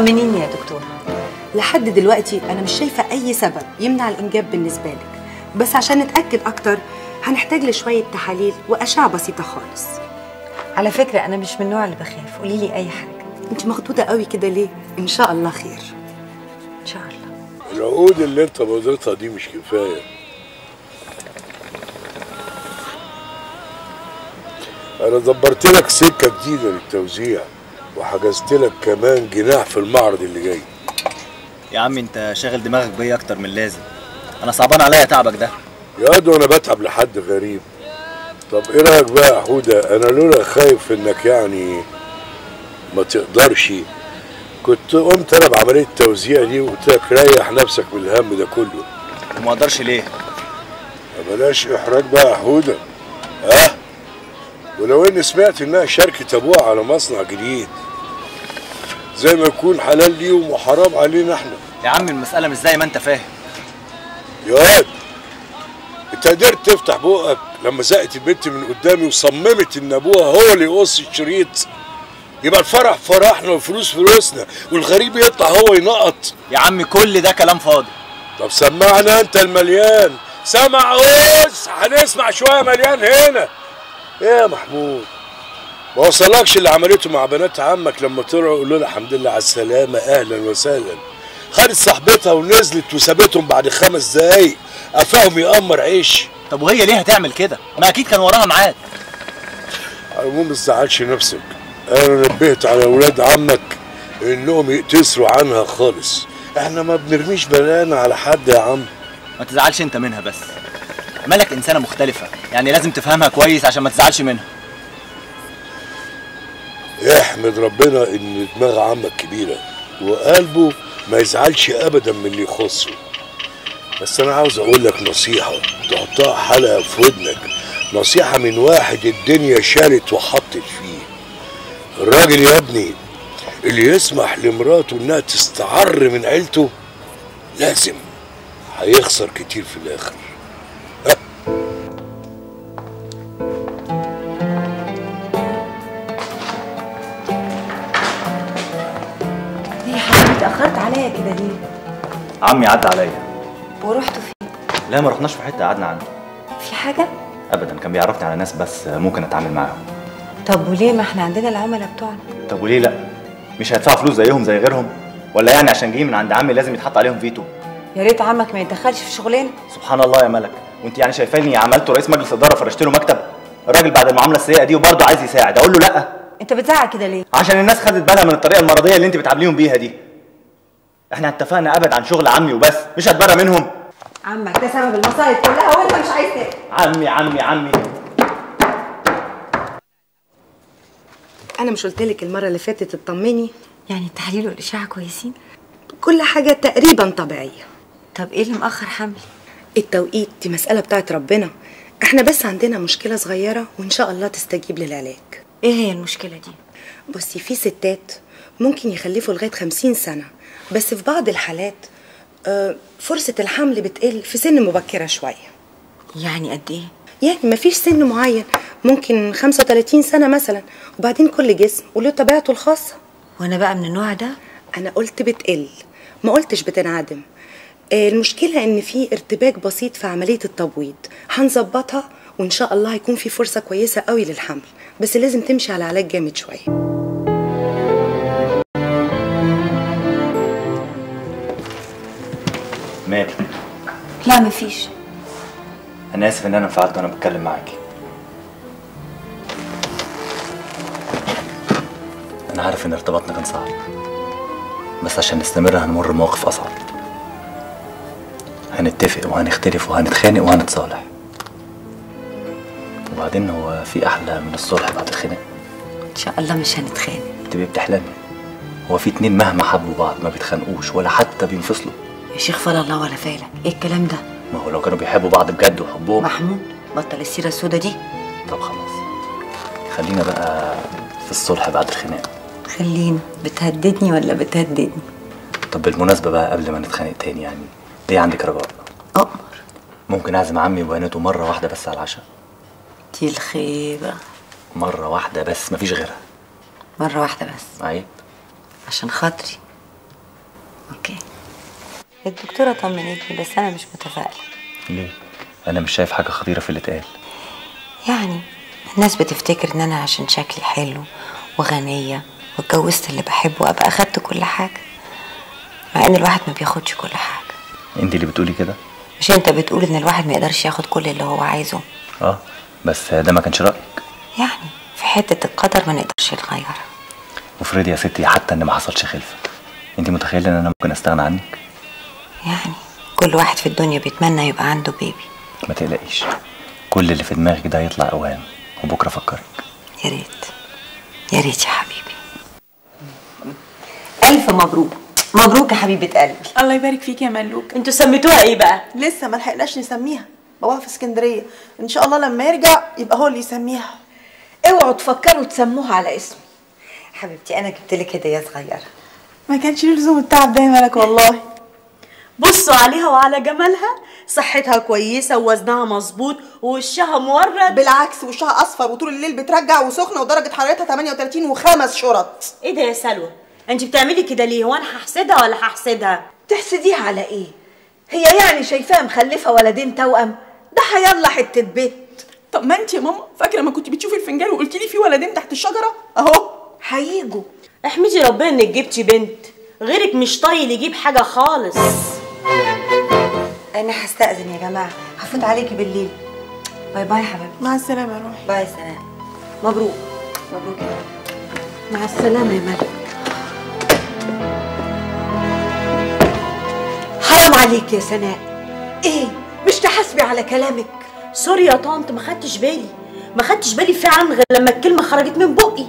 طمنيني يا دكتور لحد دلوقتي انا مش شايفه اي سبب يمنع الانجاب بالنسبه لك بس عشان نتاكد اكتر هنحتاج لشويه تحاليل واشعه بسيطه خالص على فكره انا مش من النوع اللي بخاف قولي لي اي حاجه انت مخطوطه قوي كده ليه ان شاء الله خير ان شاء الله العقود اللي انت بوظتها دي مش كفايه انا دبرت لك سكه جديده للتوزيع وحجزت لك كمان جناح في المعرض اللي جاي يا عم انت شاغل دماغك بيا اكتر من لازم انا صعبان عليا تعبك ده يا واد وانا بتعب لحد غريب طب ايه رايك بقى يا حوده انا لولا خايف انك يعني ما تقدرش كنت قمت انا بعمليه التوزيع دي وقلت لك ريح نفسك من الهم ده كله وما اقدرش ليه ما بلاش احراج بقى يا حوده ها ولو اني سمعت انها شركه ابوها على مصنع جديد زي ما يكون حلال ليهم وحرام علينا احنا يا عم المساله مش زي ما انت فاهم يا واد انت قدرت تفتح بقك لما زقت البنت من قدامي وصممت ان ابوها هو اللي يقص الشريط يبقى الفرح فرحنا والفلوس فلوسنا والغريب يطلع هو ينقط يا عم كل ده كلام فاضي طب سمعنا انت المليان سمع اوز هنسمع شويه مليان هنا ايه يا محمود ما وصلكش اللي عملته مع بنات عمك لما طلعوا يقولوا لها الحمد لله على السلامه اهلا وسهلا خدت صاحبتها ونزلت وسابتهم بعد خمس دقايق قفاهم يقمر عيش طب وهي ليه هتعمل كده ما اكيد كان وراها ميعاد على العموم ما تزعلش نفسك انا نبهت على اولاد عمك انهم يقتصروا عنها خالص احنا ما بنرميش بلانا على حد يا عم ما تزعلش انت منها بس مالك انسانه مختلفه يعني لازم تفهمها كويس عشان ما تزعلش منها احمد ربنا ان دماغ عمك كبيره وقلبه ما يزعلش ابدا من اللي يخصه بس انا عاوز اقول لك نصيحه تحطها حلقه في ودنك نصيحه من واحد الدنيا شالت وحطت فيه الراجل يا ابني اللي يسمح لمراته انها تستعر من عيلته لازم هيخسر كتير في الاخر ليه يا حبيبي اتاخرت عليا كده ليه عمي عدى عليا ورحتوا فين لا ما رحناش في حته قعدنا عنده في حاجه ابدا كان بيعرفني على ناس بس ممكن اتعامل معاهم طب وليه ما احنا عندنا العملاء بتوعنا طب وليه لا مش هيدفعوا فلوس زيهم زي غيرهم ولا يعني عشان جايين من عند عمي لازم يتحط عليهم فيتو يا ريت عمك ما يتدخلش في شغلنا سبحان الله يا ملك وانت يعني شايفاني عملته رئيس مجلس اداره فرشت له مكتب الراجل بعد المعامله السيئه دي وبرضه عايز يساعد اقول له لا انت بتزعق كده ليه عشان الناس خدت بالها من الطريقه المرضيه اللي انت بتعامليهم بيها دي احنا اتفقنا ابعد عن شغل عمي وبس مش هتبرى منهم عمك ده سبب المصايب كلها وانت مش عايز تاكل عمي عمي عمي انا مش قلت لك المره اللي فاتت اطمني يعني التحاليل والاشعه كويسين كل حاجه تقريبا طبيعيه طب ايه اللي مأخر حملي التوقيت دي مساله بتاعت ربنا احنا بس عندنا مشكله صغيره وان شاء الله تستجيب للعلاج ايه هي المشكله دي بصي في ستات ممكن يخلفوا لغايه 50 سنه بس في بعض الحالات آه، فرصه الحمل بتقل في سن مبكره شويه يعني قد ايه يعني مفيش سن معين ممكن 35 سنه مثلا وبعدين كل جسم وله طبيعته الخاصه وانا بقى من النوع ده انا قلت بتقل ما قلتش بتنعدم آه، المشكله ان في ارتباك بسيط في عمليه التبويض هنظبطها وان شاء الله هيكون في فرصه كويسه قوي للحمل بس لازم تمشي على علاج جامد شويه مالي لا مفيش انا اسف ان انا انفعلت وانا بتكلم معاكي انا عارف ان ارتباطنا كان صعب بس عشان نستمر هنمر بمواقف اصعب هنتفق وهنختلف وهنتخانق وهنتصالح وبعدين هو في احلى من الصلح بعد الخناق ان شاء الله مش هنتخانق تبقي بتحلمي هو في اتنين مهما حبوا بعض ما بيتخانقوش ولا حتى بينفصلوا يا شيخ فلا الله ولا فالك ايه الكلام ده ما هو لو كانوا بيحبوا بعض بجد وحبهم محمود بطل السيره السودا دي طب خلاص خلينا بقى في الصلح بعد الخناق خلينا بتهددني ولا بتهددني طب بالمناسبة بقى قبل ما نتخانق تاني يعني ليه عندك رجاء؟ أؤمر ممكن أعزم عمي وبناته مرة واحدة بس على العشاء دي الخيبه مرة واحدة بس مفيش غيرها مره واحده بس عيب عشان خاطري اوكي الدكتورة طمنتني بس انا مش متفائلة ليه؟ انا مش شايف حاجه خطيره في اللي اتقال يعني الناس بتفتكر ان انا عشان شكلي حلو وغنية واتجوزت اللي بحبه ابقى اخدت كل حاجة مع ان الواحد ما بياخدش كل حاجة انت اللي بتقولي كده مش انت بتقول ان الواحد ما يقدرش ياخد كل اللي هو عايزه اه بس ده ما كانش رايك يعني في حتة القدر ما نقدرش نغيرها وافرضي يا ستي حتى ان ما حصلش خلفه انت متخيله ان انا ممكن استغنى عنك يعني كل واحد في الدنيا بيتمنى يبقى عنده بيبي ما تقلقيش كل اللي في دماغك ده هيطلع اوهام وبكره افكرك يا ريت يا ريت يا حبيبي ألف مبروك مبروك يا حبيبة قلبي الله يبارك فيك يا ملوك انتوا سميتوها ايه بقى لسه ما لحقناش نسميها باباها في اسكندريه ان شاء الله لما يرجع يبقى هو اللي يسميها اوعوا تفكروا تسموها على اسمي حبيبتي انا جبت لك هديه صغيره ما كانش له لزوم التعب ده يا ملك والله بصوا عليها وعلى جمالها صحتها كويسة ووزنها مظبوط ووشها مورد بالعكس وشها اصفر وطول الليل بترجع وسخنه ودرجه حرارتها 38 وخمس شرط ايه ده يا سلوى انت بتعملي كده ليه هو انا هحسدها ولا هحسدها تحسديها على ايه هي يعني شايفاها مخلفه ولدين توأم ده هيلا حته بيت طب ما انت يا ماما فاكره ما كنت بتشوفي الفنجان وقلتي لي في ولدين تحت الشجره اهو هيجوا احمدي ربنا انك جبتي بنت غيرك مش طايل يجيب حاجة خالص انا هستأذن يا جماعه هفوت عليكي بالليل باي باي يا حبيبتي مع السلامه يا روحي باي سلام مبروك مبروك يا رب. مع السلامه يا ملك حرام عليك يا سناء ايه مش تحاسبي على كلامك سوري يا طنط ما خدتش بالي ما خدتش بالي فعلا غير لما الكلمة خرجت من بقي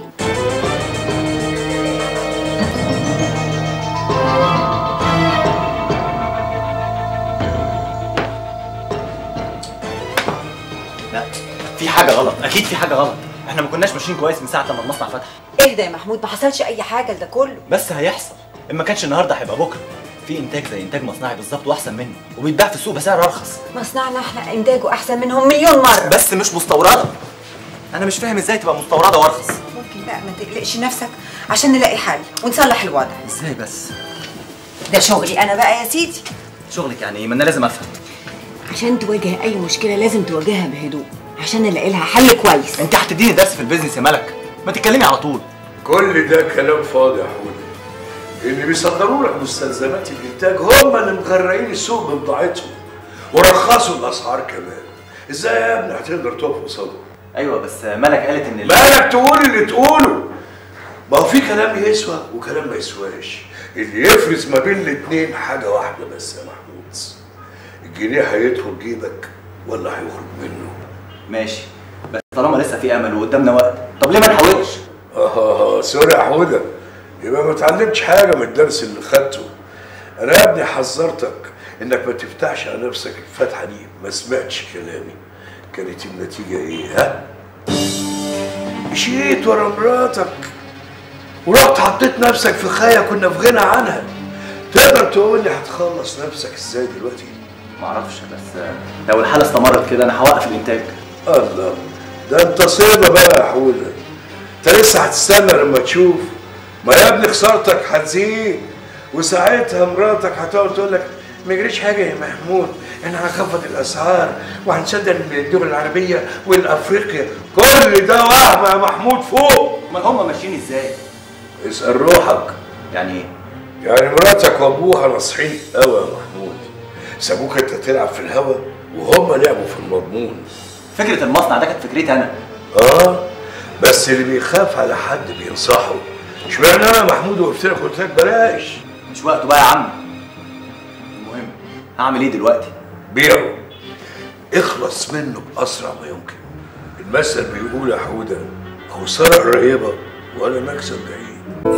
لا في حاجه غلط اكيد في حاجه غلط احنا ما كناش ماشيين كويس من ساعه لما المصنع فتح اهدى يا محمود ما حصلش اي حاجه ده كله بس هيحصل ان ما كانش النهارده هيبقى بكره في انتاج زي انتاج مصنعي بالظبط واحسن منه وبيتباع في السوق بسعر ارخص مصنعنا احنا انتاجه احسن منهم مليون مره بس مش مستورده انا مش فاهم ازاي تبقى مستورده وارخص ممكن بقى ما تقلقش نفسك عشان نلاقي حل ونصلح الوضع ازاي بس ده شغلي انا بقى يا سيدي شغلك يعني ايه ما انا لازم افهم عشان تواجه اي مشكله لازم تواجهها بهدوء عشان نلاقي لها حل كويس انت هتديني درس في البيزنس يا ملك ما تتكلمي على طول كل ده كلام فاضي يا حودة اللي بيصدروا لك مستلزمات الانتاج هم اللي مغرقين السوق ببضاعتهم ورخصوا الاسعار كمان ازاي يا ابني هتقدر تقف قصادهم ايوه بس ملك قالت ان مالك تقول اللي تقوله ما هو في كلام يسوى وكلام ما يسواش اللي يفرز ما بين الاتنين حاجة واحدة بس يا محمود الجنيه هيدخل جيبك ولا هيخرج منه ماشي بس طالما لسه في امل وقدامنا وقت طب ليه ما نحاولش اه سوري يا حودة يبقى ما اتعلمتش حاجة من الدرس اللي خدته انا يا ابني حذرتك انك ما تفتحش على نفسك الفتحة دي ما سمعتش كلامي كانت النتيجة ايه ها مشيت ورا مراتك ورحت حطيت نفسك في خاية كنا في غنى عنها تقدر تقول لي هتخلص نفسك ازاي دلوقتي معرفش بس لو الحاله استمرت كده انا هوقف الانتاج الله ده انت صيبة بقى يا حودة انت لسه هتستنى لما تشوف ما يا ابني خسارتك هتزيد وساعتها مراتك هتقعد تقول لك ما يجريش حاجة يا محمود احنا هنخفض الاسعار وهنسدد الدول العربية والافريقيا كل ده وهم يا محمود فوق امال هم ماشيين ازاي اسأل روحك يعني ايه يعني مراتك وابوها ناصحين قوي يا محمود سابوك انت تلعب في الهوا وهم لعبوا في المضمون فكره المصنع ده كانت فكرتي انا اه بس اللي بيخاف على حد بينصحه اشمعنى انا محمود وقفت لك قلت لك بلاش مش وقته بقى يا عم المهم هعمل ايه دلوقتي بيعه اخلص منه باسرع ما يمكن المثل بيقول يا حوده خساره قريبه ولا مكسب بعيد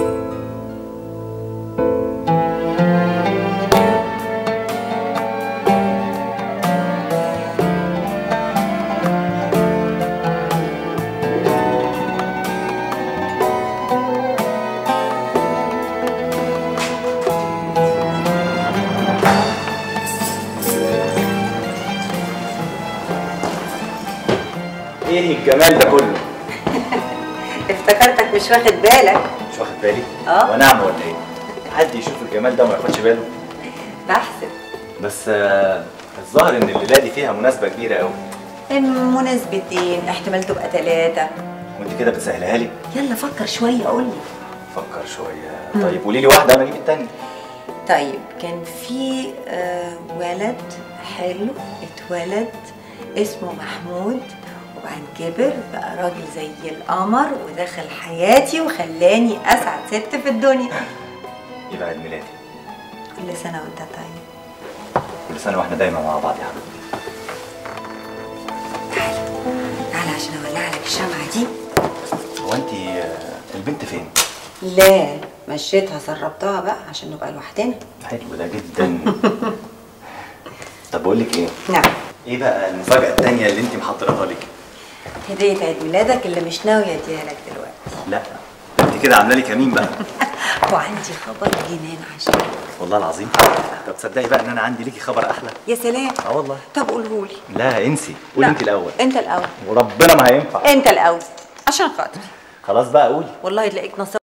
ايه الجمال ده كله افتكرتك مش واخد بالك مش واخد بالي اه. ونعم ولا ايه حد يشوف الجمال ده وما ياخدش باله بحسب بس آه، الظاهر ان الليله دي فيها مناسبه كبيره قوي المناسبتين احتمال تبقى ثلاثة وانت كده بتسهلها لي يلا فكر شوية قولي فكر شويه طيب قولي لي واحده وانا اجيب التانيه طيب كان في آه ولد حلو اتولد اسمه محمود وبعد كبر بقى راجل زي القمر ودخل حياتي وخلاني اسعد ست في الدنيا يبقى عيد ميلادي كل سنه وانت طيب كل سنه واحنا دايما مع بعض يا حبيبي تعالى عشان اولع لك الشمعه دي هو انت آه، البنت فين لا مشيتها سربتها بقى عشان نبقى لوحدنا حلو ده جدا طب بقول لك ايه نعم ايه بقى المفاجاه التانيه اللي انت محضراها لي هديه عيد ميلادك اللي مش ناويه اديها لك دلوقتي لا انت كده عامله لي كمين بقى وعندي خبر جنان عشان والله العظيم طب تصدقي بقى ان انا عندي ليكي خبر احلى يا سلام اه والله طب قولهولي لا انسي قولي لا. انت الاول انت الاول وربنا ما هينفع انت الاول عشان خاطري خلاص بقى قولي والله تلاقيك نصب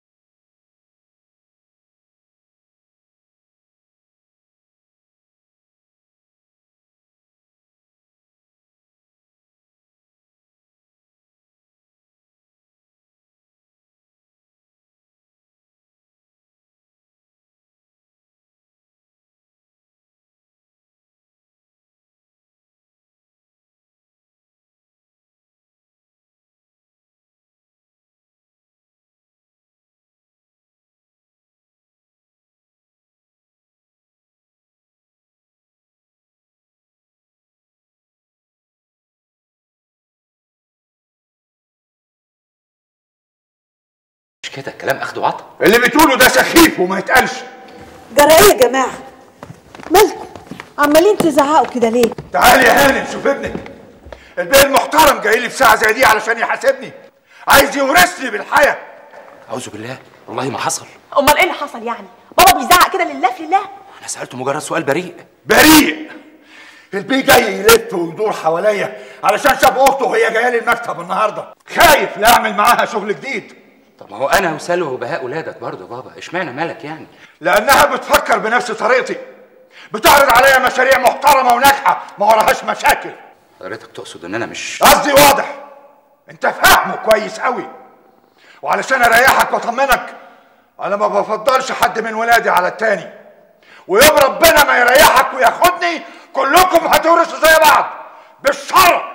مش كده الكلام اخد وعطا اللي بتقوله ده سخيف وما يتقالش جرى ايه يا جماعه مالكم عمالين تزعقوا كده ليه تعالي يا هانم شوف ابنك البيه المحترم جاي لي في ساعه زي دي علشان يحاسبني عايز يورثني بالحياه اعوذ بالله والله ما حصل امال ايه اللي حصل يعني بابا بيزعق كده لله في لله انا سالته مجرد سؤال بريء بريء البيه جاي يلف ويدور حواليا علشان شاف اخته وهي جايه لي المكتب النهارده خايف لا اعمل معاها شغل جديد طب ما هو انا وسلوى وبهاء ولادك برضه بابا اشمعنى مالك يعني لانها بتفكر بنفس طريقتي بتعرض عليا مشاريع محترمه وناجحه ما وراهاش مشاكل حضرتك تقصد ان انا مش قصدي واضح انت فاهمه كويس قوي وعلشان اريحك واطمنك انا ما بفضلش حد من ولادي على التاني ويوم ربنا ما يريحك وياخدني كلكم هتورثوا زي بعض بالشرع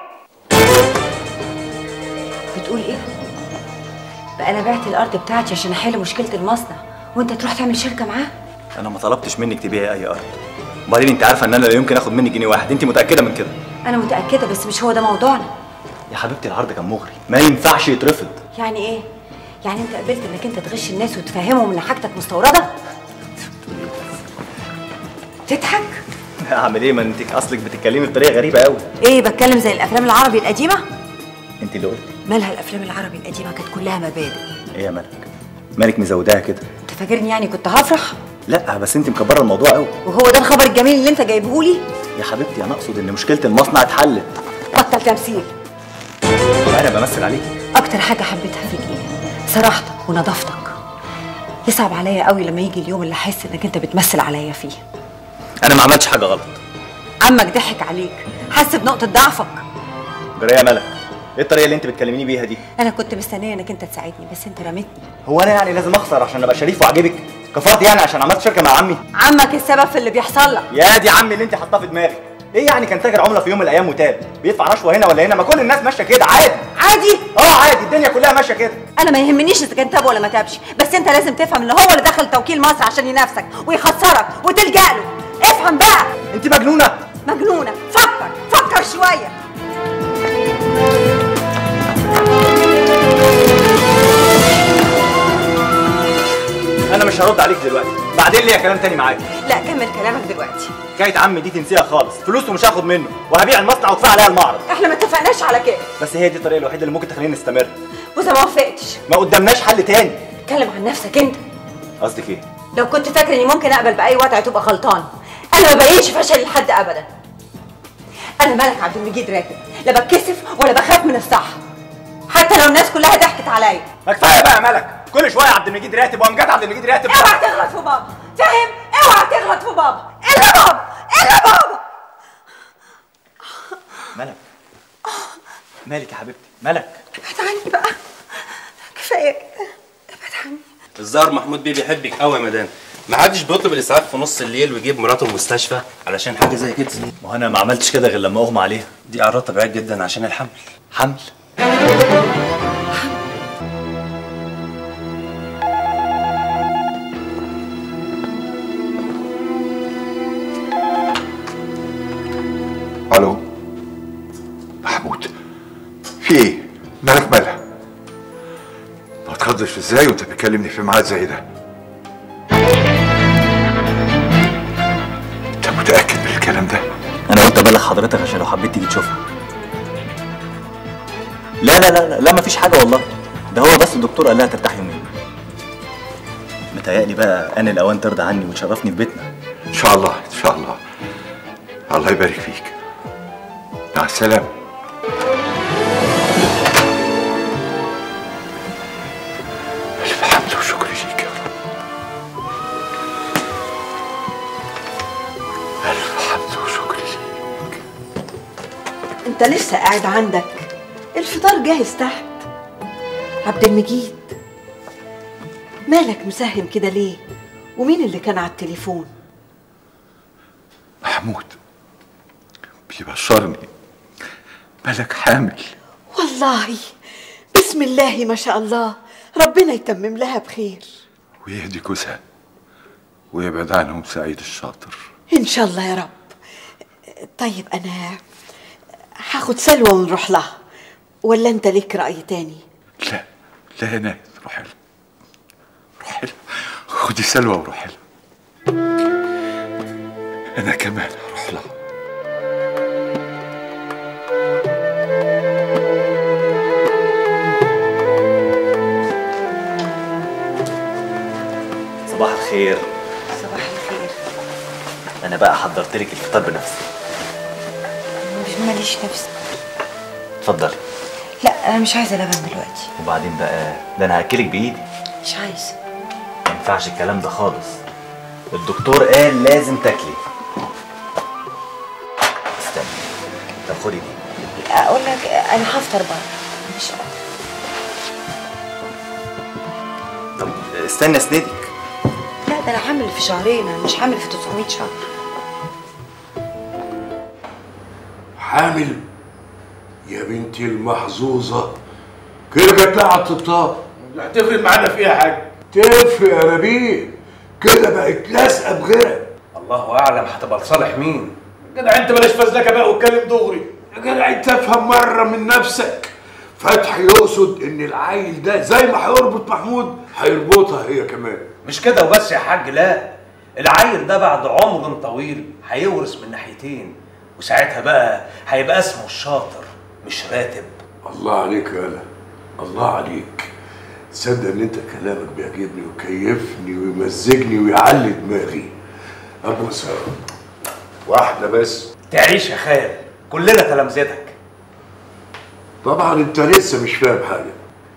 بتقول ايه بقى انا بعت الارض بتاعتي عشان احل مشكله المصنع وانت تروح تعمل شركه معاه انا ما طلبتش منك تبيعي اي ارض وبعدين انت عارفه ان انا لا يمكن اخد منك جنيه واحد انت متاكده من كده انا متاكده بس مش هو ده موضوعنا يا حبيبتي العرض كان مغري ما ينفعش يترفض يعني ايه يعني انت قبلت انك انت تغش الناس وتفهمهم ان حاجتك مستورده تضحك اعمل ايه ما انت اصلك بتتكلمي بطريقه غريبه قوي ايه بتكلم زي الافلام العربي القديمه انت اللي قلتي مالها الافلام العربي القديمه كانت كلها مبادئ ايه يا مالك مالك مزوداها كده انت فاكرني يعني كنت هفرح لا بس انت مكبره الموضوع قوي وهو ده الخبر الجميل اللي انت جايبهولي يا حبيبتي انا اقصد ان مشكله المصنع اتحلت بطل تمثيل انا بمثل عليكي اكتر حاجه حبيتها فيك ايه صراحتك ونظافتك يصعب عليا قوي لما يجي اليوم اللي احس انك انت بتمثل عليا فيه انا ما عملتش حاجه غلط عمك ضحك عليك حس بنقطه ضعفك جرى يا ملك ايه الطريقه اللي انت بتكلميني بيها دي انا كنت مستنيه انك انت تساعدني بس انت رميتني هو انا يعني لازم اخسر عشان ابقى شريف وعجبك كفرت يعني عشان عملت شركه مع عمي عمك السبب في اللي بيحصل لك يا دي عمي اللي انت حاطاه في دماغك ايه يعني كان تاجر عمله في يوم من الايام وتاب بيدفع رشوه هنا ولا هنا ما كل الناس ماشيه كده عادي عادي اه عادي الدنيا كلها ماشيه كده انا ما يهمنيش اذا كان تاب ولا ما تابش بس انت لازم تفهم ان هو اللي دخل توكيل مصر عشان ينافسك ويخسرك وتلجا له افهم بقى انت مجنونه مجنونه فكر فكر شويه انا مش هرد عليك دلوقتي بعدين ليا كلام تاني معاك لا كمل كلامك دلوقتي حكايه عمي دي تنسيها خالص فلوسه مش هاخد منه وهبيع المصنع وكفايه عليها المعرض احنا ما اتفقناش على كده بس هي دي الطريقه الوحيده اللي ممكن تخليني نستمر واذا ما وافقتش ما قدامناش حل تاني اتكلم عن نفسك انت قصدك ايه لو كنت فاكر اني ممكن اقبل باي وضع تبقى غلطان انا ما بينش فشل لحد ابدا انا ملك عبد المجيد راتب لا بتكسف ولا بخاف من الصح حتى لو الناس كلها ضحكت عليا ما كفايه بقى يا ملك كل شويه عبد المجيد راتب وامجاد عبد المجيد راتب اوعى تغلط في بابا فاهم اوعى تغلط في بابا الا بابا الا بابا ملك مالك يا حبيبتي ملك ابعد عني بقى كفايه كده ابعد عني الظاهر محمود بيه بيحبك قوي يا مدام ما حدش بيطلب الاسعاف في نص الليل ويجيب مراته المستشفى علشان حاجه زي كده ما هو انا ما عملتش كده غير لما اغمى عليها دي اعراض طبيعيه جدا عشان الحمل حمل الو محمود في ايه مالك مالها ما تخضش ازاي وانت بتكلمني في ميعاد زي ده انت متاكد من الكلام ده انا قلت ابلغ حضرتك عشان لو حبيت تيجي تشوفها لا لا لا لا, لا مفيش حاجه والله ده هو بس الدكتور قال لها ترتاح يومين متهيألي بقى انا الاوان ترضى عني وتشرفني في بيتنا ان شاء الله ان شاء الله الله يبارك فيك مع السلامه الف حمد وشكر ليك يا رب الف حمد وشكر ليك انت لسه قاعد عندك الفطار جاهز تحت عبد المجيد مالك مساهم كده ليه ومين اللي كان على التليفون محمود بيبشرني مالك حامل والله بسم الله ما شاء الله ربنا يتمم لها بخير ويهدي جوزها ويبعد عنهم سعيد الشاطر ان شاء الله يا رب طيب انا هاخد سلوى ونروح لها ولا انت ليك راي تاني لا لا يا نايد روحي لها روحي لها خدي سلوى وروحي لها انا كمان هروح لها صباح الخير صباح الخير انا بقى حضرت لك الفطار بنفسي مش ماليش نفس اتفضلي لا انا مش عايزه لبن دلوقتي وبعدين بقى ده انا هاكلك بايدي مش عايزه ما ينفعش الكلام ده خالص الدكتور قال لازم تاكلي استني طب خدي دي اقول لك انا هفطر بره مش قادرة. طب استنى اسندك لا ده انا حامل في شهرين انا مش حامل في 900 شهر حامل يا بنتي المحظوظة كده جت لها على الطبطاب لا تفرق معانا في ايه يا حاج تفرق يا ربيع كده بقت لازقة بغيرها الله اعلم هتبقى لصالح مين جدع انت بلاش فزلكه بقى واتكلم دغري يا جدع انت افهم مرة من نفسك فتحي يقصد ان العيل ده زي ما هيربط محمود هيربطها هي كمان مش كده وبس يا حاج لا العيل ده بعد عمر طويل هيورث من ناحيتين وساعتها بقى هيبقى اسمه الشاطر مش راتب الله عليك يا انا الله عليك تصدق ان انت كلامك بيعجبني ويكيفني ويمزجني ويعلي دماغي ابو سوا واحدة بس تعيش يا خال كلنا تلامذتك طبعا انت لسه مش فاهم حاجة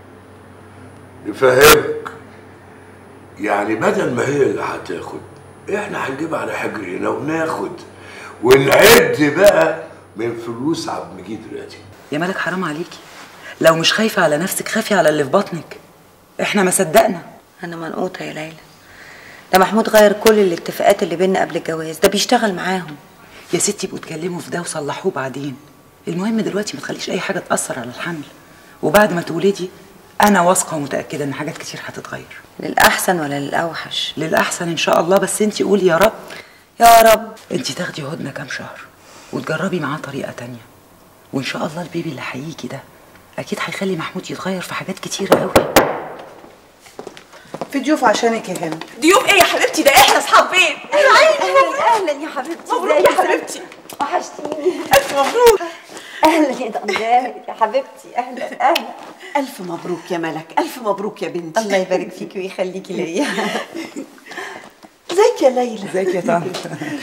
نفهمك يعني بدل ما هي اللي هتاخد احنا هنجيب على حجرنا وناخد ونعد بقى من فلوس عبد المجيد راتب يا مالك حرام عليكي لو مش خايفة على نفسك خافي على اللي في بطنك احنا ما صدقنا انا منقوطه يا ليلى ده محمود غير كل الاتفاقات اللي بينا قبل الجواز ده بيشتغل معاهم يا ستي يبقوا اتكلموا في ده وصلحوه بعدين المهم دلوقتي ما تخليش اي حاجة تأثر على الحمل وبعد ما تولدي انا واثقة ومتأكدة ان حاجات كتير هتتغير للاحسن ولا للاوحش للأحسن ان شاء الله بس انتي قولي يا رب يا رب انتي تاخدي هدنة كام شهر وتجربي معاه طريقة تانية وان شاء الله البيبي اللي هيجي ده اكيد هيخلي محمود يتغير في حاجات كتيرة قوي في ضيوف عشانك يا هند ضيوف ايه يا حبيبتي ده احنا اصحاب بيت اهلا اهلا يا حبيبتي مبروك يا حبيبتي وحشتيني الف مبروك اهلا يا ضمدامك يا حبيبتي اهلا اهلا الف مبروك يا ملك الف مبروك يا بنتي الله يبارك فيكي ويخليكي ليا ازيك يا ليلى ازيك يا طنط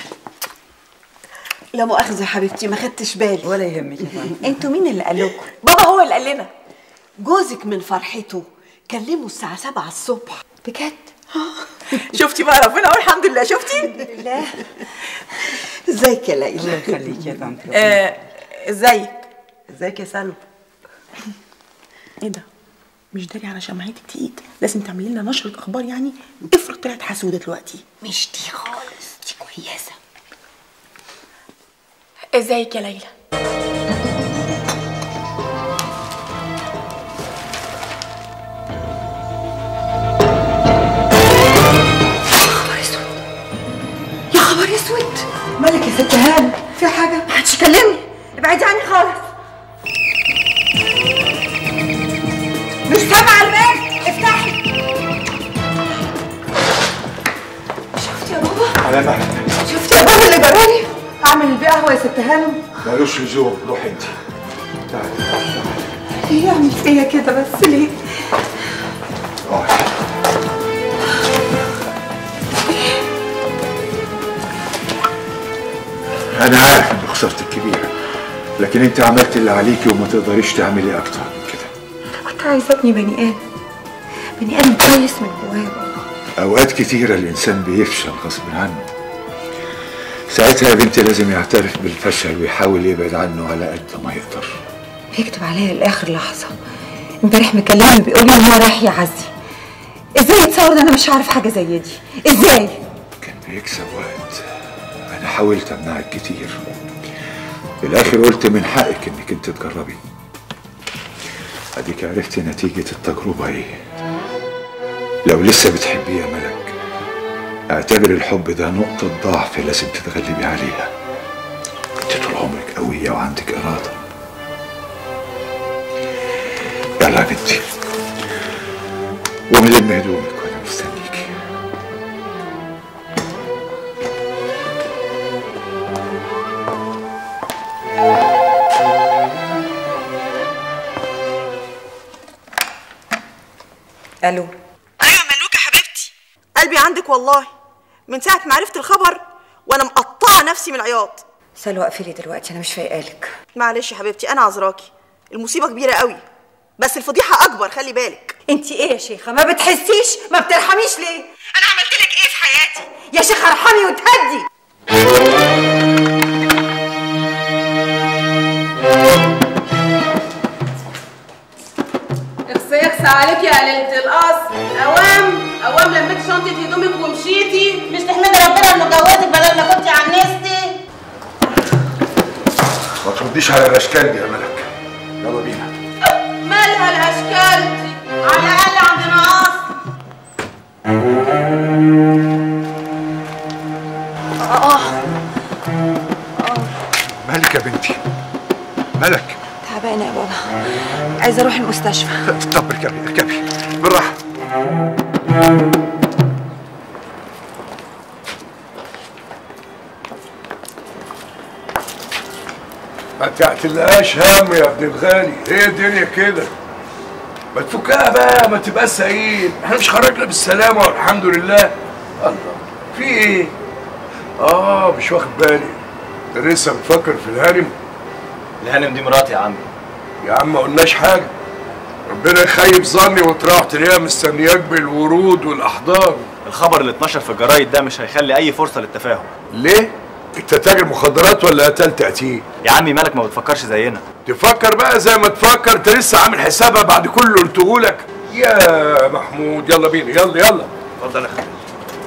لا مؤاخذه يا حبيبتي ما خدتش بالي ولا يهمك يا طنط انتوا مين اللي قال لكم بابا هو اللي قال لنا جوزك من فرحته كلمه الساعه 7 الصبح بجد شفتي بقى ربنا اقول الحمد لله شفتي الحمد لله ازيك يا ليلى الله يخليك يا طنط آه، ازيك ازيك يا سلوى ايه ده مش داري على شمعتك تقيد لازم تعملي لنا نشرة اخبار يعني افرض طلعت حسودة دلوقتي مش دي خالص دي كويسه ازيك يا ليلى يا خبر اسود مالك يا ست هانم في حاجه محدش يكلمني ابعدي عني خالص مش سامعه الباب افتحي شفتي يا بابا على مهلك شفتي يا بابا اللي جرالي اعمل البيع قهوه يا ست هانم مالوش لزوم روح انت تعالي ليه يعمل فيا كده بس ليه انا عارف ان خسارتك كبيره لكن انت عملت اللي عليكي وما تقدريش تعملي اكتر من كده كنت عايزه ابني بني ادم بني ادم كويس من جواه اوقات كتيره الانسان بيفشل غصب عنه ساعتها يا بنتي لازم يعترف بالفشل ويحاول يبعد عنه على قد ما يقدر بيكتب عليا لاخر لحظه امبارح مكلمني بيقول لي ان هو رايح يعزي ازاي يتصور ان انا مش عارف حاجه زي دي ازاي كان بيكسب وقت انا حاولت امنعك كتير في الاخر قلت من حقك انك انت تجربي اديك عرفتي نتيجه التجربه ايه لو لسه بتحبيه يا ملك اعتبر الحب ده نقطه ضعف لازم تتغلبي عليها انت طول عمرك قويه وعندك اراده يلا يا بنتي قومي لم هدومك وانا مستنيكي الو ايوه ملوكه حبيبتي قلبي عندك والله من ساعه ما عرفت الخبر وانا مقطعه نفسي من العياط سلوى اقفلي دلوقتي انا مش فايقالك معلش يا حبيبتي انا عذراكي المصيبه كبيره قوي بس الفضيحه اكبر خلي بالك انت ايه يا شيخه ما بتحسيش ما بترحميش ليه انا عملت لك ايه في حياتي يا شيخه ارحمي وتهدي اخسى يخسى عليك يا ليلة القصر اوام اوام لميت شنطة هدومك ومشيتي مش تحمدي ربنا انه جوزك بدل ما كنتي عنستي ما ترديش على الاشكال دي يا ملك يلا بينا مالها الاشكال دي على الاقل عندنا قصر اه مالك يا بنتي ملك تعبانه يا بابا عايزه اروح المستشفى طب اركبي اركبي بالراحه ما تعتلقاش هم يا ابن الغالي هي الدنيا كده ما تفكها بقى ما تبقى سعيد احنا مش خرجنا بالسلامه والحمد لله الله في ايه اه مش واخد بالي انت لسه بتفكر في الهانم الهانم دي مراتي يا عم يا عم ما قلناش حاجه ربنا يخيب ظني وتروح تلاقيها مستنياك بالورود والاحضان الخبر اللي اتنشر في الجرايد ده مش هيخلي اي فرصه للتفاهم ليه انت تاجر مخدرات ولا قتلت قتيل يا عمي مالك ما بتفكرش زينا تفكر بقى زي ما تفكر انت لسه عامل حسابها بعد كل اللي قلته لك يا محمود يلا بينا يلا يلا اتفضل يا خالد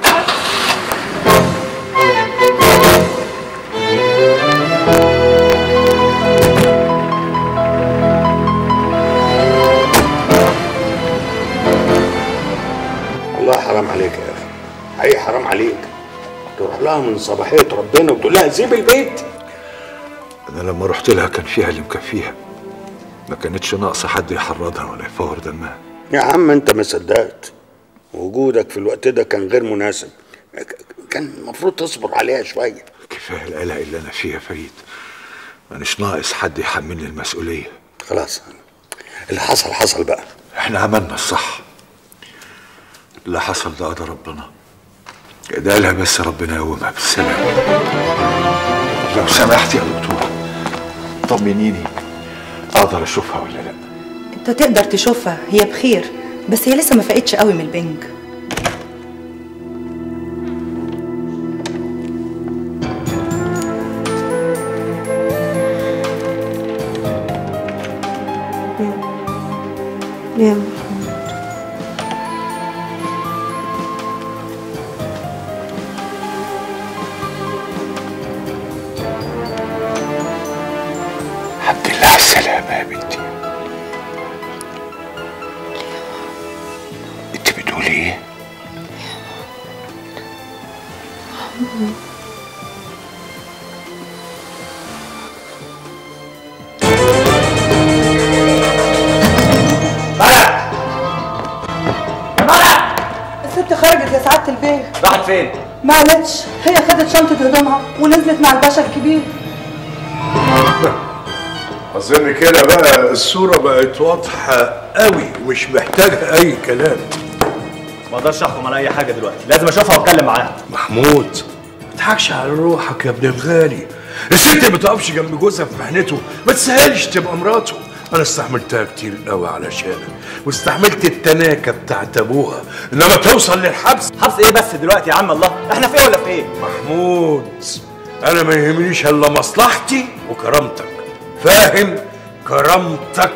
والله حرام عليك يا اخي حقيقي حرام عليك تروح لها من صباحيه ربنا وتقول لها سيب البيت انا لما رحت لها كان فيها اللي مكفيها ما كانتش ناقصه حد يحرضها ولا يفور دمها يا عم انت ما صدقت وجودك في الوقت ده كان غير مناسب ك- كان المفروض تصبر عليها شويه كفايه القلق اللي انا فيه يا فريد مانيش ناقص حد يحملني المسؤوليه خلاص اللي حصل حصل بقى احنا عملنا الصح اللي حصل ده قدر ربنا ادالها بس ربنا يقومها بالسلامه لو سمحت يا دكتور طمنيني اقدر اشوفها ولا لا انت تقدر تشوفها هي بخير بس هي لسه ما فاقتش قوي من البنج يا محمود الحمد لله على السلامة يا بنتي انت بتقولي ايه؟ الست خرجت يا سعاده البيه راحت فين؟ معلش هي خدت شنطه هدومها ونزلت مع الباشا الكبير اظن كده بقى الصورة بقت واضحة قوي ومش محتاجة أي كلام ما اقدرش احكم على اي حاجه دلوقتي لازم اشوفها واتكلم معاها محمود ما تضحكش على روحك يا ابن الغالي الست ما تقفش جنب جوزها في محنته ما تسهلش تبقى مراته انا استحملتها كتير قوي علشانك واستحملت التناكه بتاعت ابوها انما توصل للحبس حبس ايه بس دلوقتي يا عم الله احنا في ايه ولا في ايه محمود انا ما يهمنيش الا مصلحتي وكرامتك فاهم كرامتك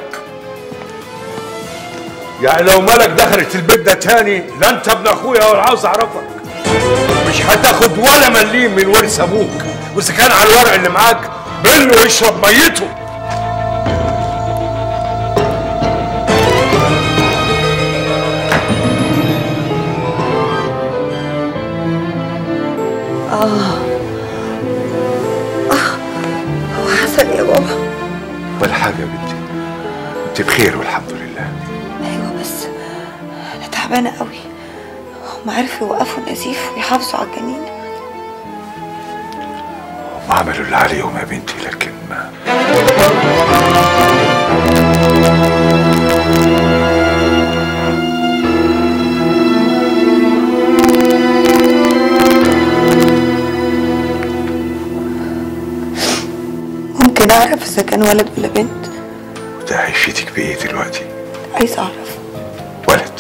يعني لو مالك دخلت البيت ده تاني لا انت ابن اخويا ولا عاوز اعرفك مش هتاخد ولا مليم من ورث ابوك واذا كان على الورق اللي معاك بله واشرب ميته اه اه هو حصل يا بابا ولا حاجة يا بنتي انت بخير والحمد لله ايوه بس انا تعبانه قوي هم عرفوا يوقفوا نزيف ويحافظوا على الجنين هم عملوا اللي عليهم يا بنتي لكن ممكن اعرف اذا كان ولد ولا بنت ده هيفيدك بايه دلوقتي عايز اعرف ولد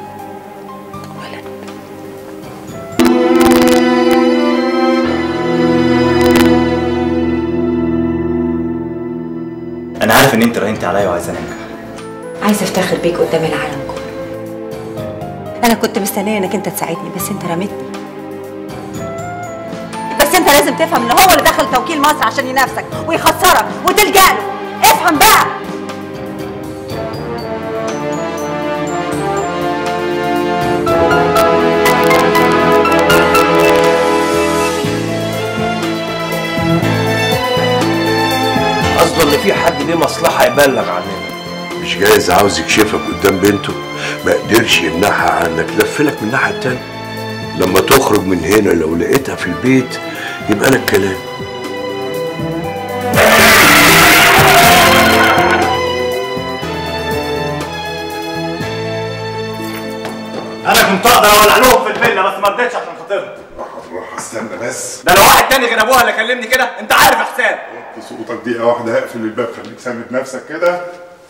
انا عارف ان انت راهنتي عليا وعايزه انجح عايزه افتخر بيك قدام العالم كله انا كنت مستنيه انك انت تساعدني بس انت رميتني بس انت لازم تفهم ان هو اللي دخل توكيل مصر عشان ينافسك ويخسرك وتلجأ له افهم بقى قصده ان في حد ليه مصلحه يبلغ عننا مش جايز عاوز يكشفك قدام بنته ما قدرش يمنعها عنك لفلك من الناحيه التانيه لما تخرج من هنا لو لقيتها في البيت يبقى لك كلام انا كنت اقدر اولع لهم في الفيلا بس ما رضيتش عشان خاطرهم روح استنى بس ده لو واحد تاني غير ابوها اللي كلمني كده انت عارف يا حسام صوتك دقيقة واحدة هقفل الباب خليك ساند نفسك كده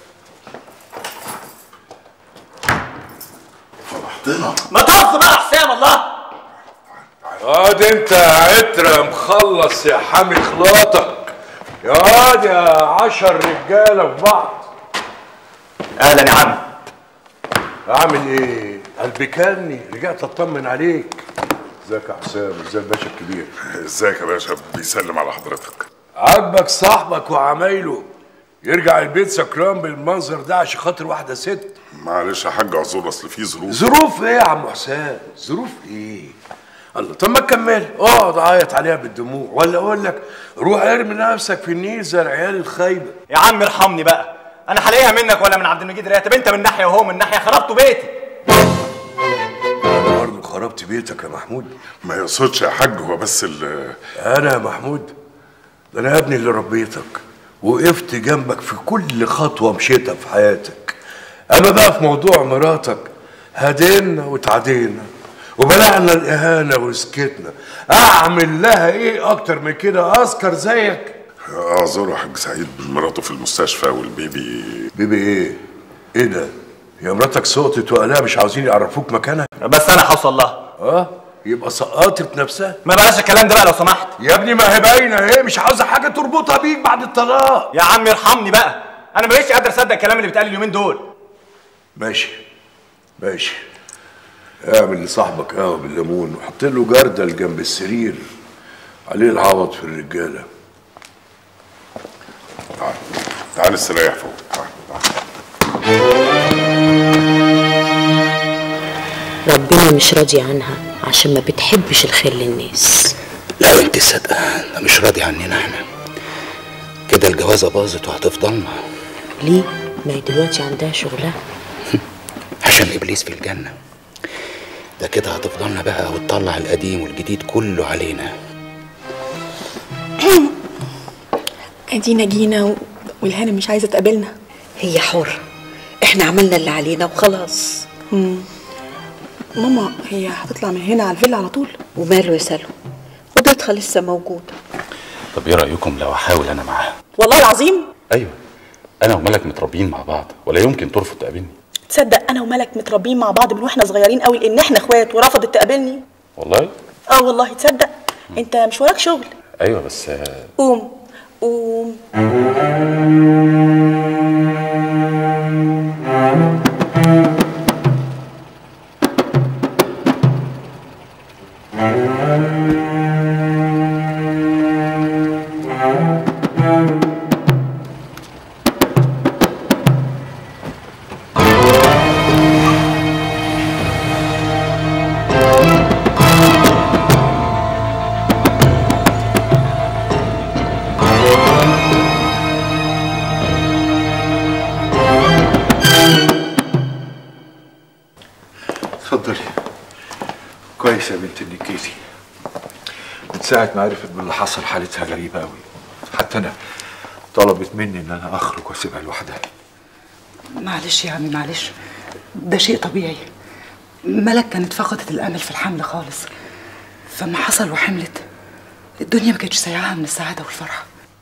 فضحتنا ما تقف بقى يا حسام الله ياض انت يا عترة مخلص يا حامي خلاطك ياض يا عشر رجاله في بعض اهلا يا عم اعمل ايه قلبي كلني رجعت اطمن عليك ازيك يا حسام ازاي الباشا الكبير ازيك يا باشا بيسلم على حضرتك عاجبك صاحبك وعمايله يرجع البيت سكران بالمنظر ده عشان خاطر واحده ست معلش يا حاج اعذر اصل في ظروف ظروف ايه يا عم حسام ظروف ايه الله طب ما تكمل اقعد عيط عليها بالدموع ولا اقول لك روح ارمي نفسك في النيل زي العيال الخايبه يا عم ارحمني بقى انا هلاقيها منك ولا من عبد المجيد راتب انت من ناحيه وهو من ناحيه خربتوا بيتي انا برضه خربت بيتك يا محمود ما يقصدش يا حاج هو بس ال انا يا محمود ده انا يا ابني اللي ربيتك وقفت جنبك في كل خطوه مشيتها في حياتك اما بقى في موضوع مراتك هدينا وتعدينا وبلعنا الاهانه وسكتنا اعمل لها ايه اكتر من كده اذكر زيك اعذره يا حاج سعيد بمراته في المستشفى والبيبي بيبي ايه ايه ده يا مراتك سقطت واهلها مش عاوزين يعرفوك مكانها بس انا هوصل لها اه يبقى سقطت نفسها ما بلاش الكلام ده بقى لو سمحت يا ابني ما هي باينه اهي مش عاوزه حاجه تربطها بيك بعد الطلاق يا عم ارحمني بقى انا ماليش قادر اصدق الكلام اللي بيتقال اليومين دول ماشي ماشي اعمل لصاحبك قهوه بالليمون وحط له جردل جنب السرير عليه العوض في الرجاله تعال تعال استريح فوق تعال ربنا مش راضي عنها عشان ما بتحبش الخير للناس لا انت صدقه انا مش راضي عننا احنا كده الجوازه باظت وهتفضلنا ليه ما هي دلوقتي عندها شغلها عشان ابليس في الجنه ده كده هتفضلنا بقى وتطلع القديم والجديد كله علينا ادينا جينا و... والهانم مش عايزه تقابلنا هي حرة احنا عملنا اللي علينا وخلاص مم. ماما هي هتطلع من هنا على الفيلا على طول وماله يا سلوى قدرتها لسه موجودة طب ايه رايكم لو احاول انا معاها والله العظيم ايوه انا وملك متربيين مع بعض ولا يمكن ترفض تقابلني تصدق انا وملك متربيين مع بعض من واحنا صغيرين قوي لان احنا اخوات ورفضت تقابلني والله اه والله تصدق انت مش وراك شغل ايوه بس آه، قوم قوم اتفضلي كويس يا بنت انك جيتي من ساعة ما عرفت باللي حصل حالتها غريبة قوي حتى أنا طلبت مني إن أنا أخرج وأسيبها لوحدها معلش يا عمي معلش ده شيء طبيعي ملك كانت فقدت الامل في الحمل خالص فما حصل وحملت الدنيا ما كانتش سايعاها من السعاده والفرحه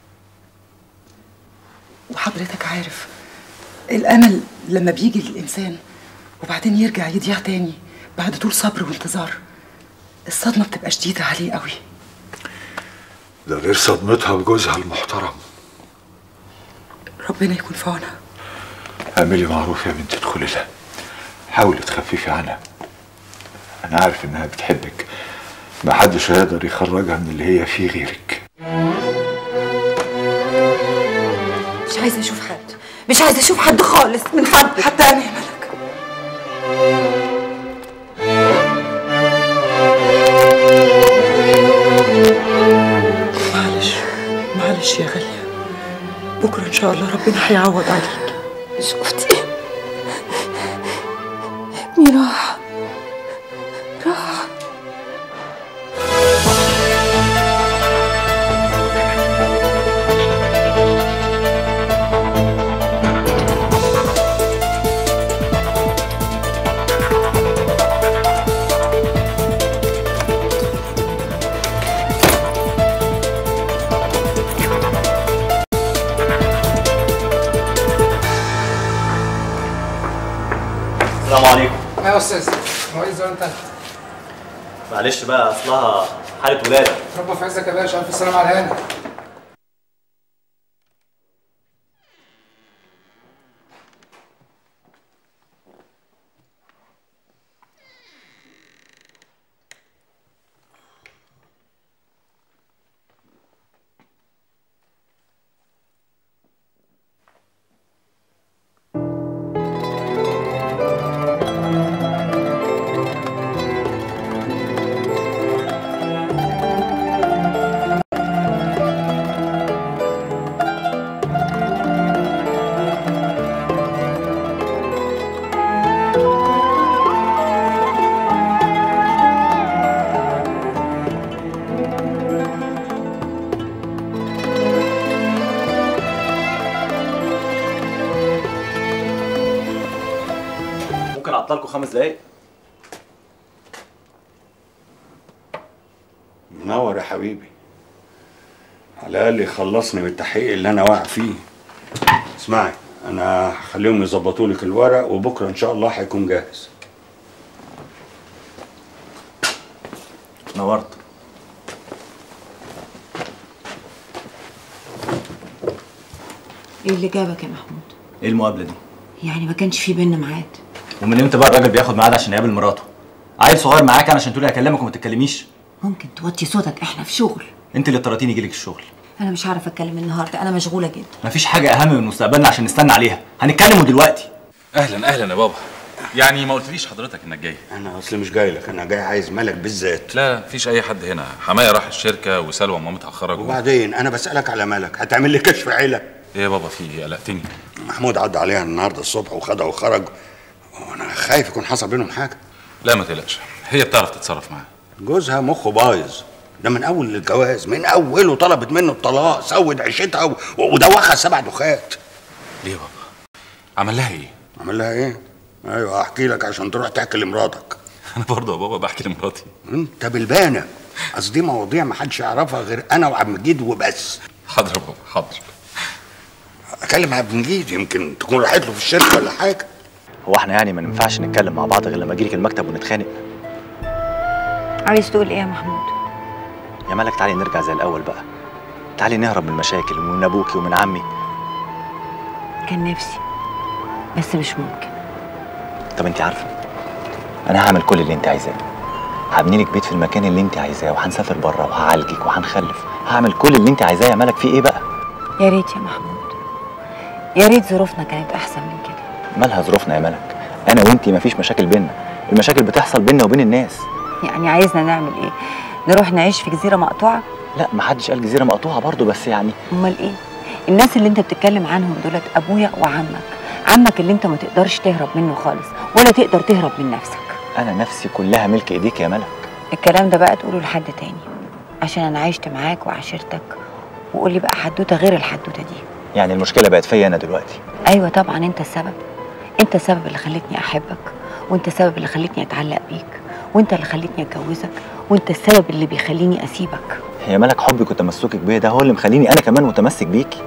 وحضرتك عارف الامل لما بيجي للانسان وبعدين يرجع يضيع تاني بعد طول صبر وانتظار الصدمه بتبقى شديده عليه قوي ده غير صدمتها بجوزها المحترم ربنا يكون في عونها اعملي معروف يا بنت ادخلي لها حاولي تخففي عنها أنا عارف إنها بتحبك ما حدش هيقدر يخرجها من اللي هي فيه غيرك مش عايزه اشوف حد مش عايزه اشوف حد خالص من حد حتى انا يا ملك معلش معلش يا غالية بكرة إن شاء الله ربنا هيعوض عليك شفتي ابني راح راح السلام عليكم يا استاذ هو ايه الزرار انت معلش بقى اصلها حاله ولاده ربنا في عزك يا باشا الف سلام على الهاني ممكن اعطلكوا خمس دقايق منور يا حبيبي على الاقل يخلصني من التحقيق اللي انا واقع فيه اسمعي انا هخليهم يظبطوا لك الورق وبكره ان شاء الله هيكون جاهز نورت ايه اللي جابك يا محمود ايه المقابله دي يعني ما كانش في بينا ميعاد ومن امتى بقى الراجل بياخد ميعاد عشان يقابل مراته عيل صغير معاك انا عشان تقولي اكلمك وما تتكلميش ممكن توطي صوتك احنا في شغل انت اللي اضطريتيني يجيلك الشغل انا مش عارفه اتكلم النهارده انا مشغوله جدا مفيش حاجه اهم من مستقبلنا عشان نستنى عليها هنتكلم دلوقتي اهلا اهلا يا بابا يعني ما قلتليش حضرتك انك جاي انا اصلي مش جاي لك انا جاي عايز ملك بالذات لا مفيش اي حد هنا حمايه راح الشركه وسلوى مامتها خرجوا وبعدين انا بسالك على ملك هتعمل لي كشف عيله ايه يا بابا في إيه؟ قلقتني محمود عدى عليها النهارده الصبح وخدها وخرج وانا خايف يكون حصل بينهم حاجه لا ما تقلقش هي بتعرف تتصرف معاه جوزها مخه بايظ ده من اول الجواز من اوله طلبت منه الطلاق سود عيشتها و- ودوخها سبع دخات ليه يا بابا عمل لها ايه عمل لها ايه ايوه احكي لك عشان تروح تحكي لمراتك انا برضه يا بابا بحكي لمراتي انت بالبانه قصدي مواضيع ما حدش يعرفها غير انا وعبد المجيد وبس حاضر يا بابا حاضر اكلم عبد المجيد يمكن تكون راحت له في الشركه ولا حاجه هو احنا يعني ما ينفعش نتكلم مع بعض غير لما اجيلك المكتب ونتخانق عايز تقول ايه يا محمود يا مالك تعالي نرجع زي الاول بقى تعالي نهرب من المشاكل ومن ابوكي ومن عمي كان نفسي بس مش ممكن طب انت عارفه انا هعمل كل اللي انت عايزاه هبني لك بيت في المكان اللي انت عايزاه وهنسافر بره وهعالجك وهنخلف هعمل كل اللي انت عايزاه يا مالك في ايه بقى يا ريت يا محمود يا ريت ظروفنا كانت احسن من كده مالها ظروفنا يا مالك انا وانت مفيش مشاكل بينا المشاكل بتحصل بينا وبين الناس يعني عايزنا نعمل ايه نروح نعيش في جزيره مقطوعه لا محدش قال جزيره مقطوعه برضو بس يعني امال ايه الناس اللي انت بتتكلم عنهم دولت ابويا وعمك عمك اللي انت ما تقدرش تهرب منه خالص ولا تقدر تهرب من نفسك انا نفسي كلها ملك ايديك يا ملك الكلام ده بقى تقوله لحد تاني عشان انا عشت معاك وعشرتك وقول لي بقى حدوته غير الحدوته دي يعني المشكله بقت فيا انا دلوقتي ايوه طبعا انت السبب انت السبب اللي خلتني احبك وانت السبب اللي خلتني اتعلق بيك وانت اللي خلتني اتجوزك وانت السبب اللي بيخليني اسيبك يا ملك حبك وتمسكك بيا ده هو اللي مخليني انا كمان متمسك بيكي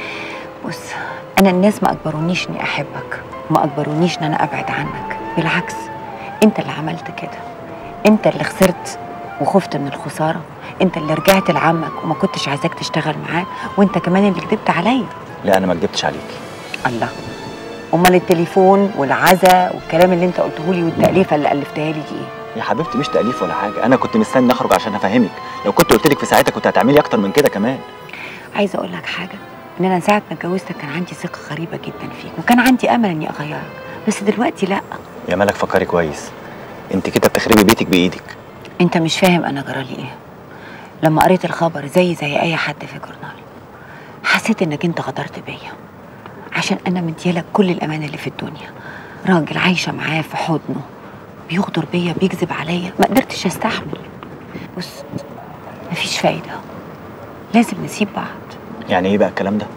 بص انا الناس ما اجبرونيش اني احبك ما اجبرونيش ان انا ابعد عنك بالعكس انت اللي عملت كده انت اللي خسرت وخفت من الخساره انت اللي رجعت لعمك وما كنتش عايزاك تشتغل معاه وانت كمان اللي كدبت عليا لا انا ما كدبتش عليكي الله امال التليفون والعزا والكلام اللي انت قلته لي والتاليفه اللي الفتها لي دي ايه يا حبيبتي مش تاليف ولا حاجه انا كنت مستني اخرج عشان افهمك لو كنت قلت لك في ساعتها كنت هتعملي اكتر من كده كمان عايزه اقول لك حاجه ان انا ساعه ما اتجوزتك كان عندي ثقه غريبه جدا فيك وكان عندي امل اني اغيرك بس دلوقتي لا يا ملك فكري كويس انت كده بتخربي بيتك بايدك انت مش فاهم انا جرالي ايه لما قريت الخبر زي زي اي حد في جورنال حسيت انك انت غدرت بيا عشان انا مديالك كل الامان اللي في الدنيا راجل عايشه معاه في حضنه بيغدر بيا بيكذب عليا ما قدرتش استحمل بص مفيش فايده لازم نسيب بعض يعني ايه بقى الكلام ده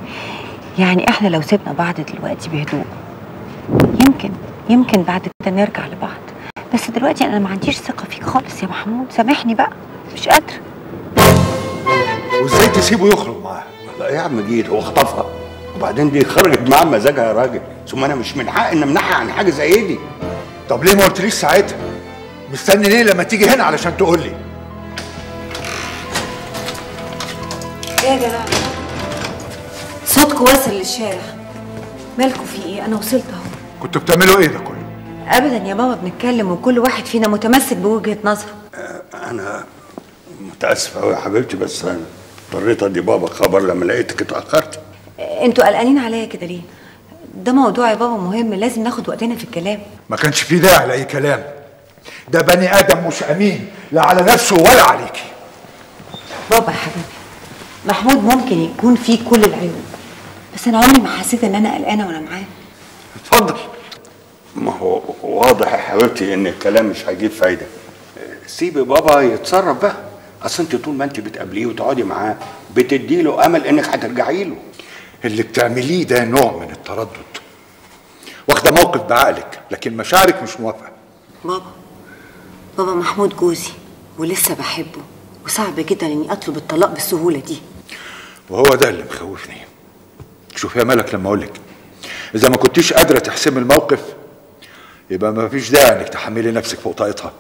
يعني احنا لو سيبنا بعض دلوقتي بهدوء يمكن يمكن بعد كده نرجع لبعض بس دلوقتي انا ما عنديش ثقه فيك خالص يا محمود سامحني بقى مش قادره وازاي تسيبه يخرج معاها لا يا عم جيد هو خطفها وبعدين دي خرجت معاه بمزاجها يا راجل ثم انا مش من حقي ان امنعها عن حاجه زي دي طب ليه ما قلتليش ساعتها مستني ليه لما تيجي هنا علشان تقول لي ايه يا جماعه صوتكم واصل للشارع مالكوا في ايه انا وصلت اهو كنتوا بتعملوا ايه ده كله ابدا يا بابا بنتكلم وكل واحد فينا متمسك بوجهه نظره انا متاسف قوي يا حبيبتي بس انا اضطريت ادي بابا خبر لما لقيتك اتاخرت انتوا قلقانين عليا كده ليه ده موضوع يا بابا مهم لازم ناخد وقتنا في الكلام ما كانش في داعي لاي كلام ده بني ادم مش امين لا على نفسه ولا عليكي بابا يا حبيبي محمود ممكن يكون فيه كل العيوب بس انا عمري ما حسيت ان انا قلقانه وانا معاه اتفضل ما هو واضح يا حبيبتي ان الكلام مش هيجيب فايده سيبي بابا يتصرف بقى اصل انت طول ما انت بتقابليه وتقعدي معاه بتدي له امل انك هترجعي له اللي بتعمليه ده نوع من التردد واخده موقف بعقلك لكن مشاعرك مش موافقه بابا بابا محمود جوزي ولسه بحبه وصعب جدا اني اطلب الطلاق بالسهوله دي وهو ده اللي مخوفني شوف يا ملك لما اقول لك اذا ما كنتيش قادره تحسمي الموقف يبقى ما فيش داعي انك تحملي نفسك فوق طاقتها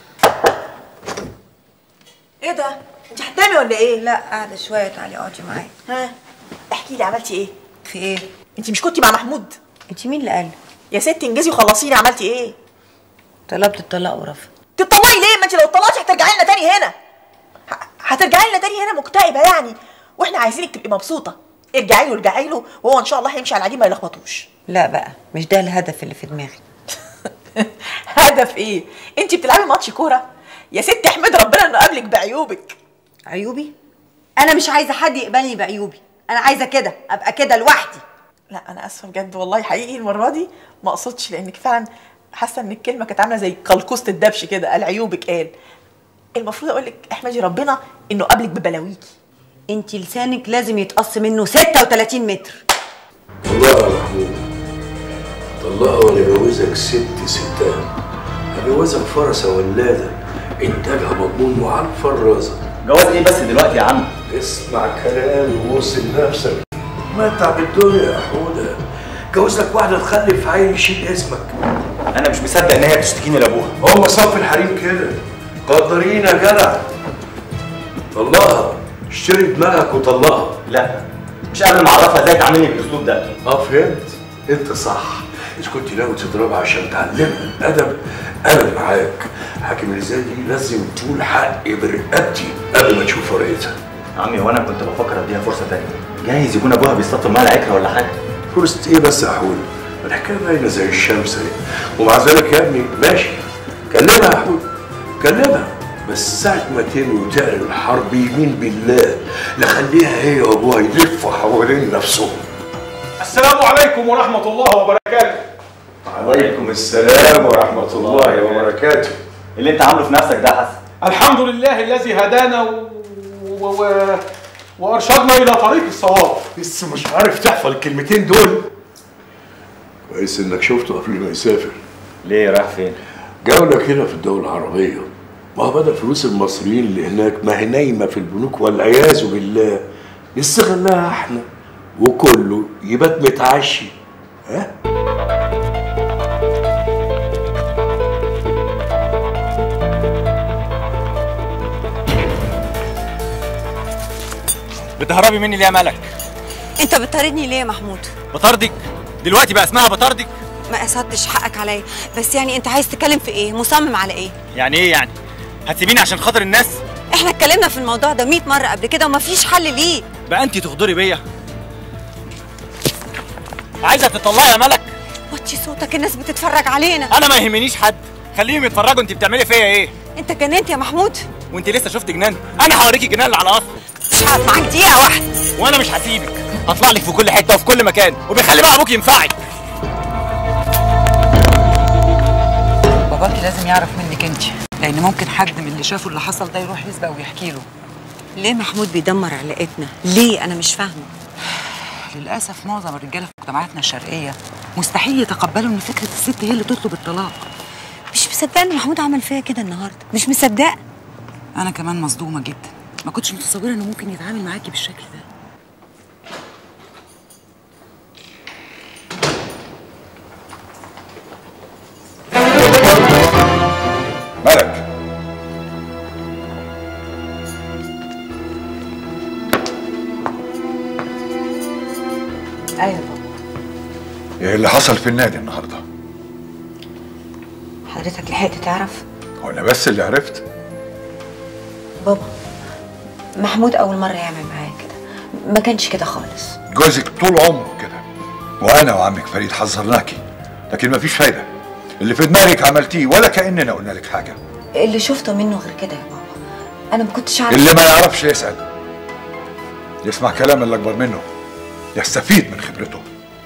ايه ده انت هتنامي ولا ايه لا قاعده شويه تعالي اقعدي معايا ها احكي لي عملتي ايه في ايه انت مش كنتي مع محمود انت مين اللي قال يا ستي انجزي وخلصيني عملتي ايه طلبت الطلاق ورفض تطلقي ليه ما انت لو اتطلقتي هترجعي لنا تاني هنا ه- هترجعي لنا تاني هنا مكتئبه يعني واحنا عايزينك تبقي مبسوطه ارجعي له ارجعي له وهو ان شاء الله هيمشي على العجين ما يلخبطوش لا بقى مش ده الهدف اللي في دماغي هدف ايه انت بتلعبي ماتش كوره يا ستي احمد ربنا انه قابلك بعيوبك عيوبي انا مش عايزه حد يقبلني بعيوبي انا عايزه كده ابقى كده لوحدي لا انا اسفه بجد والله حقيقي المره دي ما اقصدش لانك فعلا حاسه ان الكلمه كانت عامله زي قلقوسه الدبش كده قال عيوبك قال المفروض اقول لك احمدي ربنا انه قابلك ببلاويكي انت لسانك لازم يتقص منه 36 متر طلقها يا محمود طلقها وانا جوزك ست ستات هجوزك فرسه ولاده انتاجها مضمون وعلى الفرازه جواز ايه بس دلوقتي يا عم اسمع كلامي ووصل نفسك متع بالدنيا يا حوده جوز لك واحده تخلف عيل يشيل اسمك انا مش مصدق ان هي بتشتكيني لابوها هم صف الحريم كده قدرين يا جدع طلقها اشتري دماغك وطلقها لا مش قبل ما اعرفها ازاي تعاملني بالاسلوب ده اه فهمت انت صح اذا كنت ناوي تضربها عشان تعلمها الادب انا معاك حاكم اللي زي دي لازم تقول حقي برقبتي قبل ما تشوف ورقتها عمي هو انا كنت بفكر اديها فرصه تانية جايز يكون ابوها بيصطاد في الميه العكره ولا حاجه فرصة ايه بس يا حول الحكايه باينه زي الشمس اهي ومع ذلك يا ابني ماشي كلمها يا حول كلمها بس ساعة ما تنوي وتعلن الحرب يمين بالله لخليها هي وابوها يلفوا حوالين نفسهم السلام عليكم ورحمة الله وبركاته عليكم السلام ورحمة الله وبركاته اللي انت عامله في نفسك ده يا حسن الحمد لله الذي هدانا و... و... و... وأرشدنا إلى طريق الصواب لسه مش عارف تحفظ الكلمتين دول كويس انك شفته قبل ما يسافر ليه رايح فين؟ جولة كده في الدول العربية ما هو بدل فلوس المصريين اللي هناك ما هي نايمة في البنوك والعياذ بالله نستغلها احنا وكله يبات متعشي ها؟ بتهربي مني ليه يا ملك؟ انت بتطاردني ليه يا محمود بطاردك دلوقتي بقى اسمها بطاردك ما قصدتش حقك عليا بس يعني انت عايز تتكلم في ايه مصمم على ايه يعني ايه يعني؟ هتسيبيني عشان خاطر الناس؟ احنا اتكلمنا في الموضوع ده 100 مره قبل كده ومفيش حل ليه بقى انت تغدري بيا عايزه تطلعي يا ملك وطي صوتك الناس بتتفرج علينا انا ما يهمنيش حد خليهم يتفرجوا انت بتعملي فيا ايه انت جننت يا محمود وانت لسه شفت جنان انا هوريكي جنان اللي على اصل مش هقعد معاك دقيقه واحده وانا مش هسيبك هطلع لك في كل حته وفي كل مكان وبيخلي بقى ابوك ينفعك باباكي لازم يعرف منك انت لان ممكن حد من اللي شافوا اللي حصل ده يروح يسبق ويحكي له ليه محمود بيدمر علاقتنا ليه انا مش فاهمه للاسف معظم الرجاله في مجتمعاتنا الشرقيه مستحيل يتقبلوا ان فكره الست هي اللي تطلب الطلاق مش مصدقه ان محمود عمل فيا كده النهارده مش مصدقه انا كمان مصدومه جدا ما كنتش متصوره انه ممكن يتعامل معاكي بالشكل ده ملك ايوه بابا ايه اللي حصل في النادي النهارده حضرتك لحقت تعرف هو انا بس اللي عرفت بابا محمود اول مره يعمل معايا كده ما كانش كده خالص جوزك طول عمره كده وانا وعمك فريد حذرناكي لكن مفيش فايده اللي في دماغك عملتيه ولا كاننا قلنا لك حاجه اللي شفته منه غير كده يا بابا انا ما كنتش عارف اللي ما يعرفش يسال يسمع كلام اللي اكبر منه يستفيد من خبرته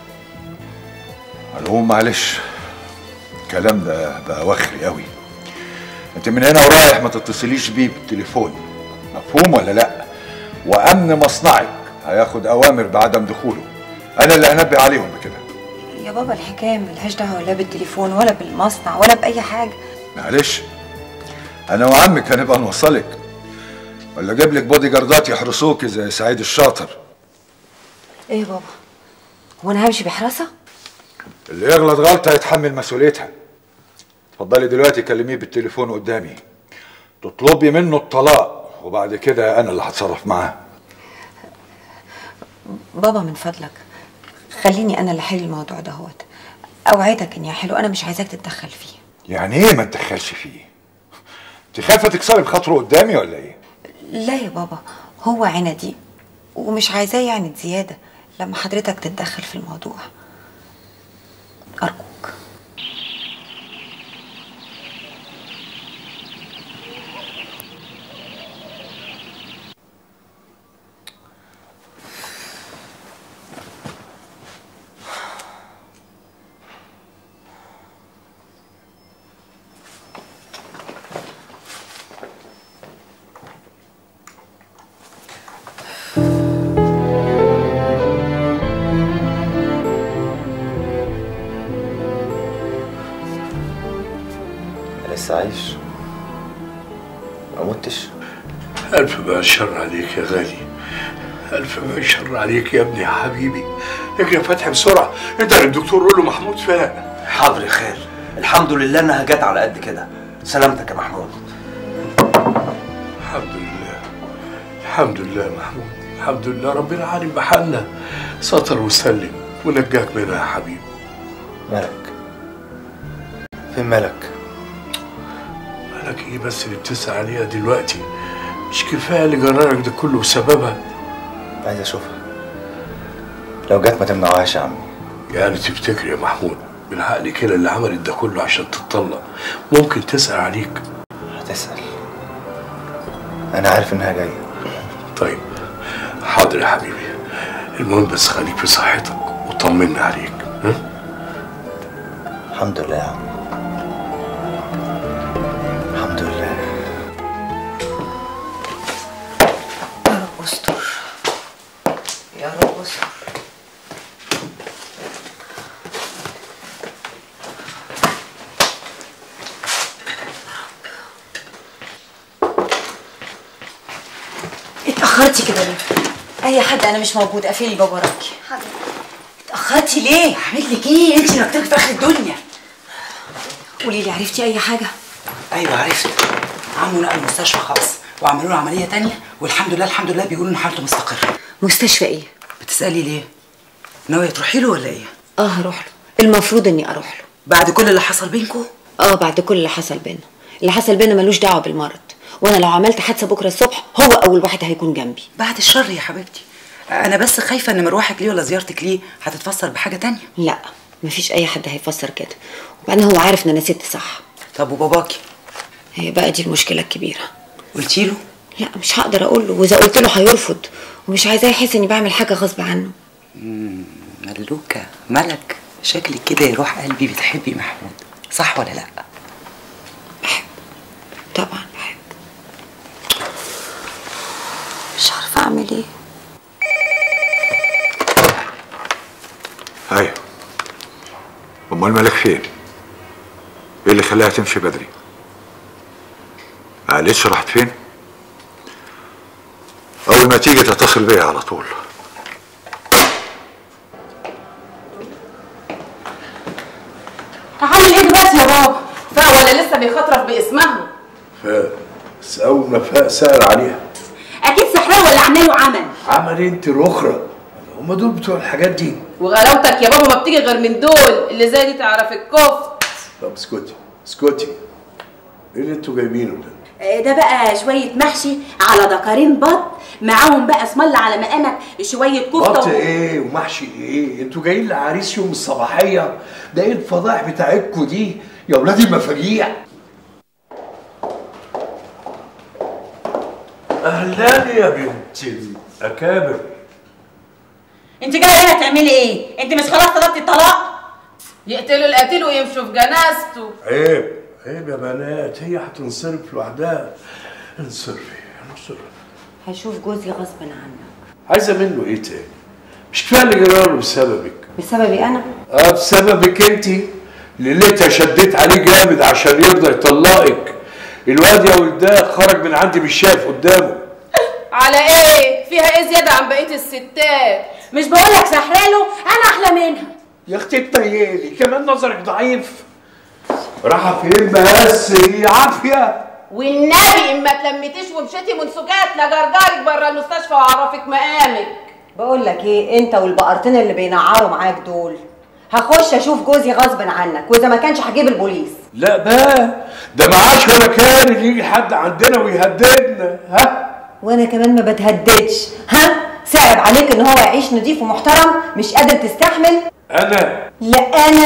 العموم معلش الكلام ده بقى وخري قوي انت من هنا ورايح ما تتصليش بيه بالتليفون مفهوم ولا لا وامن مصنعك هياخد اوامر بعدم دخوله انا اللي هنبه عليهم بكده يا بابا الحكايه ملهاش دعوه لا بالتليفون ولا بالمصنع ولا باي حاجه معلش انا وعمك هنبقى نوصلك ولا اجيب لك بودي جاردات يحرسوكي زي سعيد الشاطر ايه يا بابا هو انا همشي بحراسه اللي يغلط غلطه يتحمل مسؤوليتها اتفضلي دلوقتي كلميه بالتليفون قدامي تطلبي منه الطلاق وبعد كده انا اللي هتصرف معاه بابا من فضلك خليني انا اللي احل الموضوع دهوت اوعدك اني يا حلو انا مش عايزاك تتدخل فيه يعني ايه ما تدخلش فيه انت خايفه تكسري بخاطره قدامي ولا ايه لا يا بابا هو عندي ومش عايزاه يعند زياده لما حضرتك تتدخل في الموضوع ارجوك لسه عايش ما متش ألف بقى شر عليك يا غالي ألف بقى شر عليك يا ابني يا حبيبي اجري يا فتحي بسرعة انت للدكتور قول له محمود فاق حاضر يا خال الحمد لله انها جت على قد كده سلامتك يا محمود الحمد لله الحمد لله يا محمود الحمد لله ربنا عالم بحالنا ستر وسلم ونجاك منها يا حبيبي ملك فين ملك مالك ايه بس اللي بتسأل عليها دلوقتي مش كفايه اللي جرالك ده كله بسببها عايز اشوفها لو جت ما تمنعوهاش يا عمي يعني تفتكر يا محمود بالعقل كده اللي عملت ده كله عشان تتطلق ممكن تسأل عليك هتسأل انا عارف انها جايه طيب حاضر يا حبيبي المهم بس خليك في صحتك وطمنا عليك ها؟ الحمد لله يا عم الحمد لله يا رب استر يا رب استر اتأخرتي كده ليه؟ أي حد أنا مش موجود قفلي الباب وراكي اتأخرتي ليه؟ اعمل لك ايه انت نكتك في اخر الدنيا قولي لي عرفتي أي حاجة؟ ايوه عرفت عمو نقل المستشفى خلاص وعملوا له عمليه تانية والحمد لله الحمد لله بيقولوا ان حالته مستقره مستشفى إيه؟ بتسالي ليه ناويه تروحي له ولا ايه آه هروح له المفروض إني أروح له بعد كل اللي حصل بينكم آه بعد كل اللي حصل بينا اللي حصل بينا ملوش دعوة بالمرض وأنا لو عملت حادثة بكرة الصبح هو أول واحد هيكون جنبي بعد الشر يا حبيبتي انا بس خايفه ان مروحك ليه ولا زيارتك ليه هتتفسر بحاجه تانية لا مفيش أي حد هيفسر كده وبعدين هو عارف إن أنا ست صح طب وباباكي هي بقى دي المشكلة الكبيرة قلتي له لا مش هقدر أقول له وإذا قلت له هيرفض ومش عايزاه يحس إني بعمل حاجة غصب عنه مم، ملوكه ملك شكلك كده يروح قلبي بتحبي محمود صح ولا لا طبعا بحب مش عارفة أعمل إيه ايوه امال مالك فين ايه اللي خلاها تمشي بدري ما قالتش راحت فين اول ما تيجي تتصل بيا على طول عامل ايه دلوقتي يا بابا؟ فاق ولا لسه بيخطرف باسمها؟ فاق بس اول ما فاق سأل عليها اكيد سحرها ولا عامله له عمل عمل إيه انت الاخرى هما دول بتوع الحاجات دي وغلاوتك يا بابا ما بتيجي غير من دول اللي زي دي تعرف الكفر طب اسكتي اسكتي ايه اللي انتوا جايبينه ده ده بقى شوية محشي على دكارين بط معاهم بقى اسم الله على مقامك شوية كفتة بط و- ايه ومحشي ايه انتوا جايين لعريس يوم الصباحيه ده ايه الفضائح بتاعتكوا دي يا ولاد المفاجيع اهلا يا بنت الاكابر انت جايه هنا تعملي ايه؟ انت مش خلاص طلبتي الطلاق؟ يقتلوا القتيل ويمشوا في جنازته عيب عيب يا بنات هي هتنصرف لوحدها انصرفي انصرفي هشوف جوزي غصب عنه عايزه منه ايه تاني مش كفايه اللي جراله بسببك بسببي أنا اه بسببك انت ليلتها شديت عليه جامد عشان يرضى يطلقك الواد يا ولداه خرج من عندي مش شايف قدامه على ايه؟ فيها ايه زيادة عن بقية الستات؟ مش بقولك سحراله انا احلى منها يا اختي الطيالي كمان نظرك ضعيف راحة فين بس هي عافية والنبي اما تلمتيش ومشيتي من سكات لجرجرك بره المستشفى واعرفك مقامك بقول لك ايه انت والبقرتين اللي بينعروا معاك دول هخش اشوف جوزي غصب عنك واذا ما كانش هجيب البوليس لا بقى ده معاش ولا كان اللي يجي حد عندنا ويهددنا ها وانا كمان ما بتهددش ها صعب عليك ان هو يعيش نضيف ومحترم مش قادر تستحمل انا لا انا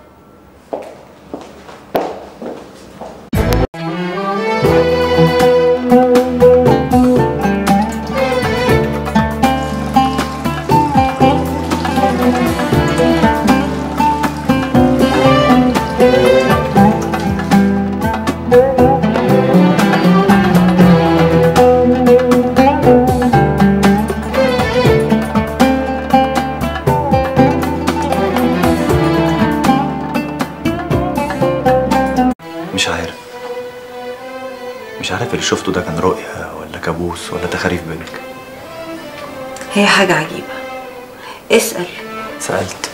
مش عارف مش عارف اللي شفته ده كان رؤية ولا كابوس ولا تخاريف بينك هي حاجة عجيبة اسأل سألت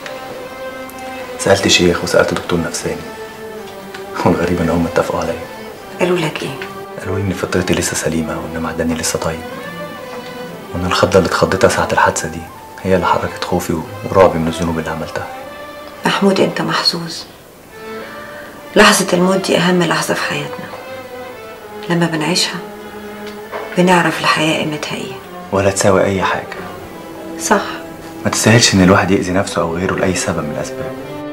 سألت شيخ وسألت دكتور نفساني والغريب ان هم اتفقوا عليا قالوا لك ايه قالوا لي ان فطرتي لسه سليمة وان معدني لسه طيب وان الخضة اللي اتخضيتها ساعة الحادثة دي هي اللي حركت خوفي ورعبي من الذنوب اللي عملتها محمود انت محظوظ لحظة الموت دي أهم لحظة في حياتنا لما بنعيشها بنعرف الحياة قيمتها ايه ولا تساوي اي حاجة صح ما تستاهلش ان الواحد يأذي نفسه او غيره لأي سبب من الاسباب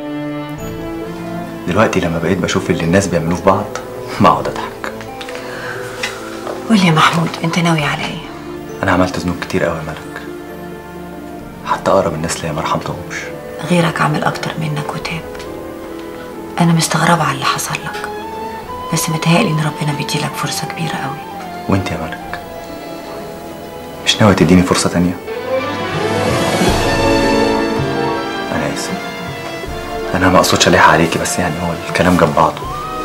دلوقتي لما بقيت بشوف اللي الناس بيعملوه في بعض بقعد اضحك قول لي يا محمود انت ناوي على ايه انا عملت ذنوب كتير قوي يا ملك حتى اقرب الناس ليا ما رحمتهمش غيرك عمل اكتر منك وتاب انا مستغربة على اللي حصل لك بس متهيألي ان ربنا بيديلك فرصة كبيرة قوي وانت يا ملك مش ناوي تديني فرصة تانية انا اسف انا ما اقصدش الح عليكي بس يعني هو الكلام جاب بعضه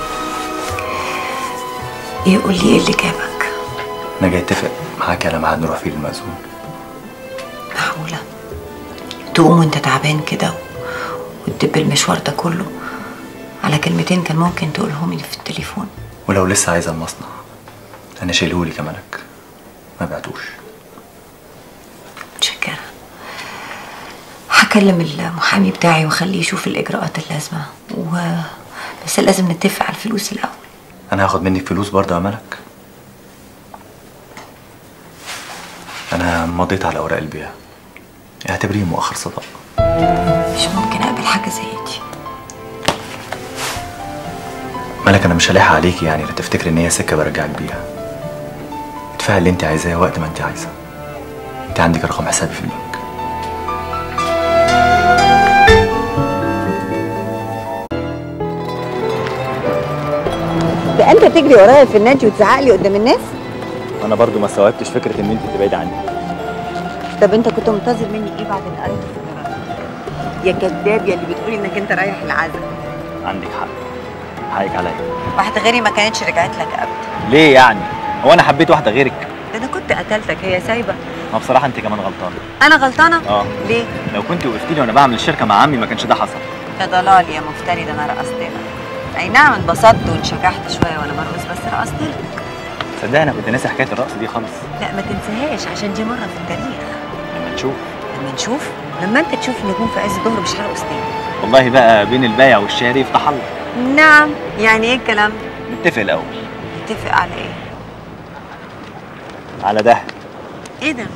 ايه قول لي ايه اللي جابك انا جاي اتفق معاك على ميعاد نروح فيه المأذون معقولة تقوم وانت تعبان كده وتدب المشوار ده كله على كلمتين كان ممكن تقولهم لي في التليفون ولو لسه عايزة المصنع انا شايلهولي كملك ما بعتوش متشكرة هكلم المحامي بتاعي واخليه يشوف الإجراءات اللازمة و... بس لازم نتفق على الفلوس الأول انا هاخد منك فلوس برضه يا ملك انا مضيت على اوراق البيع اعتبريه مؤخر صداق مش ممكن أقبل حاجة زي دي ملك انا مش هلاحق عليكي يعني لا تفتكري ان هي سكه برجعك بيها ادفعي اللي انت عايزاه وقت ما انت عايزه انت عندك رقم حسابي في البنك ده انت تجري ورايا في النادي وتزعق لي قدام الناس انا برضو ما استوعبتش فكره ان انت تبعدي عني طب انت كنت منتظر مني ايه بعد اللي قريته في الجرايد يا كذاب يا اللي بتقولي انك انت رايح العزا عندك حق حقك عليا واحده غيري ما كانتش رجعت لك ابدا ليه يعني هو انا حبيت واحده غيرك ده انا كنت قتلتك هي سايبه ما بصراحه انت كمان غلطانه انا غلطانه اه ليه لو كنت وقفتي لي وانا بعمل الشركه مع عمي ما كانش ده حصل يا ضلال يا مفتري ده انا رقصت لك اي نعم انبسطت وانشكحت شويه وانا برقص بس رقصت لك صدقني انا كنت ناسي حكايه الرقص دي خالص لا ما تنساهاش عشان دي مره في التاريخ لما نشوف لما نشوف لما انت تشوف النجوم في عز الظهر مش هرقص تاني والله بقى بين البايع والشاري يفتح الله نعم يعني ايه الكلام نتفق الاول نتفق على ايه على ده ايه ده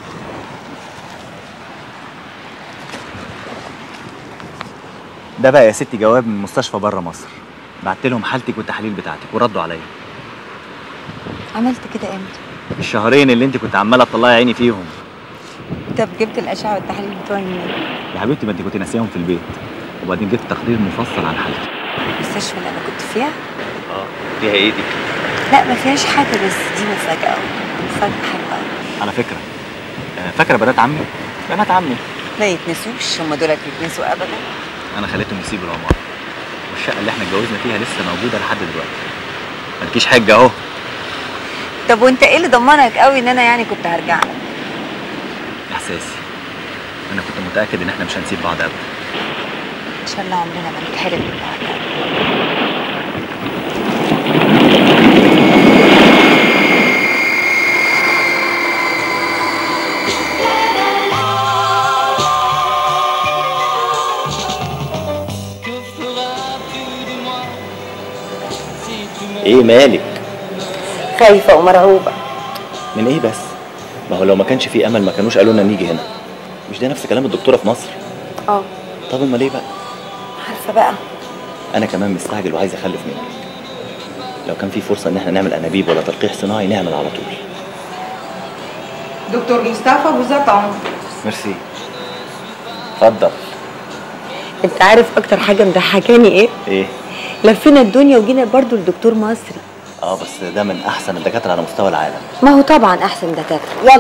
ده بقى يا ستي جواب من مستشفى بره مصر بعت لهم حالتك والتحاليل بتاعتك وردوا عليا عملت كده امتى الشهرين اللي انت كنت عماله تطلعي عيني فيهم طب جبت الاشعه والتحاليل بتوعي منين يا حبيبتي ما انت كنت ناسيهم في البيت وبعدين جبت تقرير مفصل عن حالتك المستشفى اللي انا كنت فيها اه فيها ايه دي لا ما فيهاش حاجه بس دي مفاجاه مفاجاه حلوه أوي. على فكره آه، فاكره بنات عمي بنات عمي ما يتنسوش هم دول يتنسوا ابدا انا خليتهم يسيبوا العماره والشقه اللي احنا اتجوزنا فيها لسه موجوده لحد دلوقتي مالكيش حجه اهو طب وانت ايه اللي ضمنك قوي ان انا يعني كنت هرجع لك احساسي انا كنت متاكد ان احنا مش هنسيب بعض ابدا ان شاء الله عمرنا ما نتحرم من بعض ايه مالك خايفه ومرعوبه من ايه بس ما هو لو ما كانش في امل ما كانوش قالوا لنا نيجي هنا مش ده نفس كلام الدكتوره في مصر اه طب امال ايه بقى عارفه بقى انا كمان مستعجل وعايز اخلف منك لو كان في فرصه ان احنا نعمل انابيب ولا تلقيح صناعي نعمل على طول دكتور مصطفى وزات عمر ميرسي اتفضل انت عارف اكتر حاجه مضحكاني ايه ايه لفينا الدنيا وجينا برضو لدكتور مصري اه بس ده من احسن الدكاتره على مستوى العالم ما هو طبعا احسن دكاتره يلا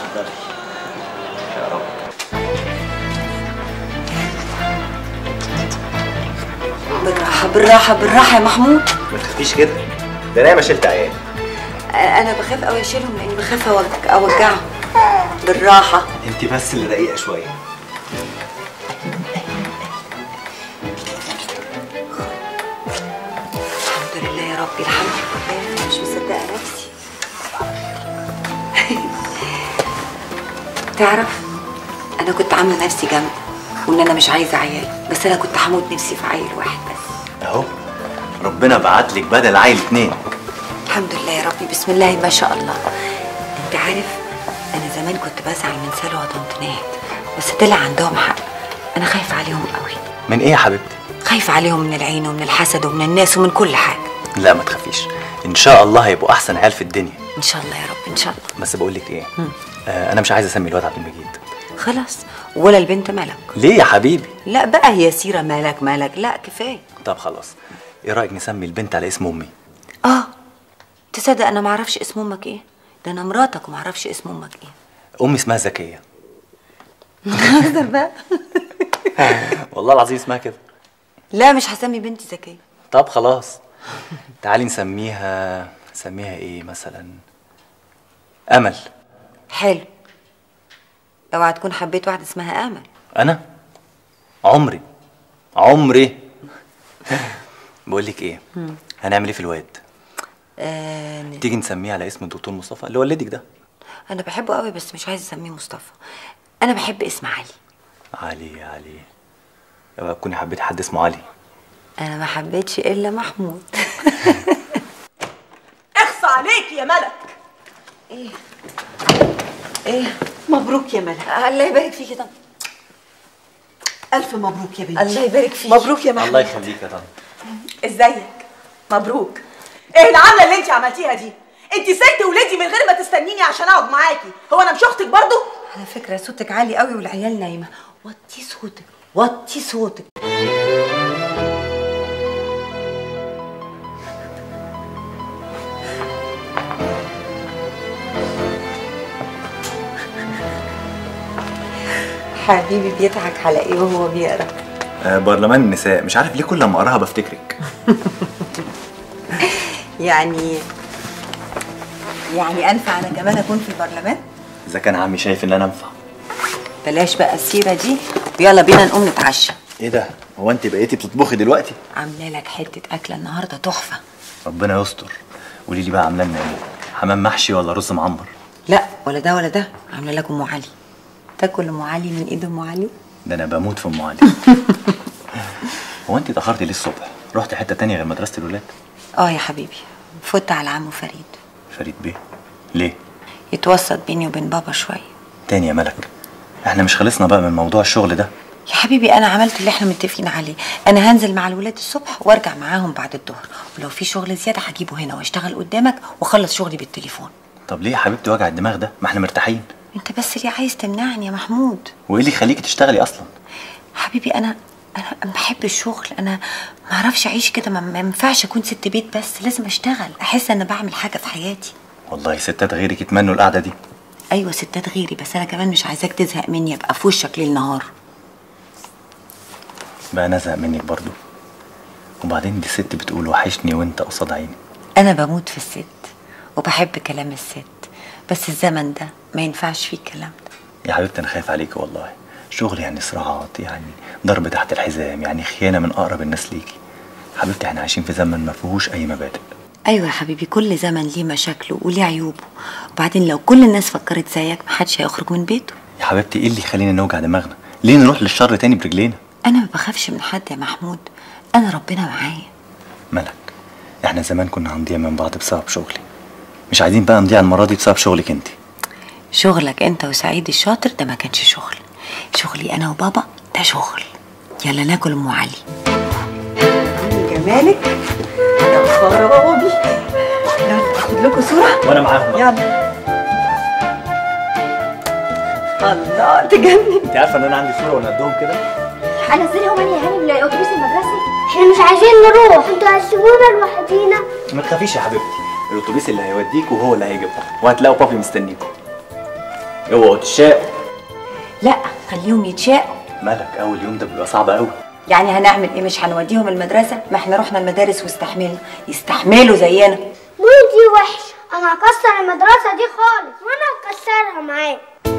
يا رب بالراحه بالراحه بالراحه يا محمود ما تخافيش كده ده انا ما شلت عيال انا بخاف قوي اشيلهم لاني بخاف أوج- اوجعهم بالراحه انت بس اللي رقيقه شويه الحمد لله يا ربي الحمد لله انا مش مصدقه نفسي تعرف انا كنت عامله نفسي جامده وان انا مش عايزه عيال بس انا كنت هموت نفسي في عيل واحد بس اهو ربنا بعت لك بدل عيل اتنين الحمد لله يا ربي بسم الله ما شاء الله انت عارف انا زمان كنت بزعل من سلوى وطنط نهاد بس طلع عندهم حق انا خايفه عليهم قوي من ايه يا حبيبتي خايفه عليهم من العين ومن الحسد ومن الناس ومن كل حاجه لا ما تخافيش ان شاء الله هيبقوا احسن عيال في الدنيا ان شاء الله يا رب ان شاء الله بس بقول لك ايه آه انا مش عايز اسمي الواد عبد المجيد خلاص ولا البنت ملك ليه يا حبيبي لا بقى هي سيره مالك مالك لا كفايه طب خلاص ايه رايك نسمي البنت على اسم امي اه تصدق انا ما اعرفش اسم امك ايه ده انا مراتك وما اعرفش اسم امك ايه امي اسمها زكيه هزر بقى والله العظيم اسمها كده لا مش هسمي بنتي زكيه طب خلاص تعالي نسميها نسميها ايه مثلا امل حلو اوعى تكون حبيت واحده اسمها امل انا عمري عمري بقول لك ايه هنعمل ايه في الواد آه تيجي نسميه على اسم الدكتور مصطفى اللي ولدك ده انا بحبه قوي بس مش عايزه اسميه مصطفى انا بحب اسم علي علي علي اوعى تكوني حبيتي حد اسمه علي انا ما حبيتش الا محمود اخصى عليك يا ملك ايه ايه مبروك يا ملك الله يبارك فيكي طبعا الف مبروك يا بنتي الله يبارك فيك مبروك يا محمود الله يخليك يا طنط ازيك مبروك ايه العمله اللي انت عملتيها دي انت سبت ولادي من غير ما تستنيني عشان اقعد معاكي هو انا مش اختك برضو على فكره صوتك عالي قوي والعيال نايمه وطي صوتك وطي صوتك حبيبي بيضحك على ايه وهو بيقرا آه برلمان النساء مش عارف ليه كل ما اقراها بفتكرك يعني يعني انفع انا كمان اكون في البرلمان اذا كان عمي شايف ان انا انفع بلاش بقى السيره دي ويلا بينا نقوم نتعشى ايه ده هو انت بقيتي بتطبخي دلوقتي عامله لك حته اكله النهارده تحفه ربنا يستر قولي لي بقى عامله لنا ايه حمام محشي ولا رز معمر لا ولا ده ولا ده عامله لك ام علي تاكل ام علي من ايد ام علي ده انا بموت في ام علي هو انت اتاخرتي ليه الصبح رحت حته تانية غير مدرسه الولاد اه يا حبيبي فوت على عمو فريد فريد بيه ليه يتوسط بيني وبين بابا شويه تاني يا ملك احنا مش خلصنا بقى من موضوع الشغل ده يا حبيبي انا عملت اللي احنا متفقين عليه انا هنزل مع الولاد الصبح وارجع معاهم بعد الظهر ولو في شغل زياده هجيبه هنا واشتغل قدامك واخلص شغلي بالتليفون طب ليه يا حبيبتي وجع الدماغ ده ما احنا مرتاحين انت بس ليه عايز تمنعني يا محمود وايه اللي يخليكي تشتغلي اصلا حبيبي انا انا بحب الشغل انا ما اعرفش اعيش كده ما ما ينفعش اكون ست بيت بس لازم اشتغل احس ان بعمل حاجه في حياتي والله ستات غيرك يتمنوا القعده دي ايوه ستات غيري بس انا كمان مش عايزاك تزهق مني ابقى في وشك ليل نهار بقى نزهق منك برضو وبعدين دي ست بتقول وحشني وانت قصاد عيني انا بموت في الست وبحب كلام الست بس الزمن ده ما ينفعش فيه الكلام ده يا حبيبتي انا خايف عليكي والله شغل يعني صراعات يعني ضرب تحت الحزام يعني خيانه من اقرب الناس ليكي حبيبتي احنا عايشين في زمن ما فيهوش اي مبادئ ايوه يا حبيبي كل زمن ليه مشاكله وليه عيوبه وبعدين لو كل الناس فكرت زيك محدش هيخرج من بيته يا حبيبتي ايه اللي يخلينا نوجع دماغنا ليه نروح للشر تاني برجلينا انا ما بخافش من حد يا محمود انا ربنا معايا ملك احنا زمان كنا هنضيع من بعض بسبب شغلي مش عايزين بقى نضيع المره دي بسبب شغلك انت شغلك انت وسعيد الشاطر ده ما كانش شغل شغلي انا وبابا ده شغل يلا ناكل ام علي جمالك يا خرابي يلا اخد لكم صورة وانا معاهم يلا الله تجنن انت عارفه ان انا عندي صوره وانا قدهم كده انزلهم انا يا هاني بالاتوبيس المدرسي احنا مش عايزين نروح انتوا هتسيبونا لوحدينا ما تخافيش يا حبيبتي الاتوبيس اللي هيوديكوا هو اللي هيجيبكم وهتلاقوا بابي مستنيكم اوعوا تشاقوا لا خليهم يتشاقوا مالك اول يوم ده بيبقى صعب قوي يعني هنعمل ايه مش هنوديهم المدرسه ما احنا رحنا المدارس واستحملنا يستحملوا زينا دي وحشه انا هكسر المدرسه دي خالص وانا هكسرها معاك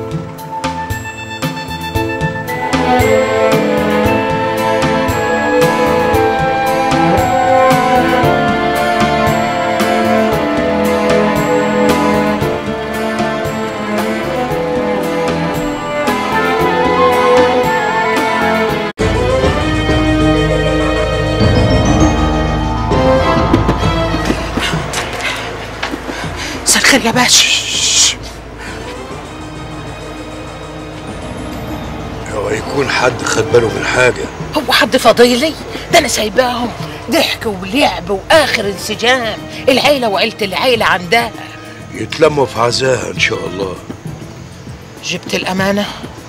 مساء الخير يا باشا هو يكون حد خد باله من حاجة هو حد فضيلي ده انا سايباهم ضحك ولعب واخر انسجام العيله وعيله العيله عندها يتلموا في عزاها إن شاء الله جبت الامانه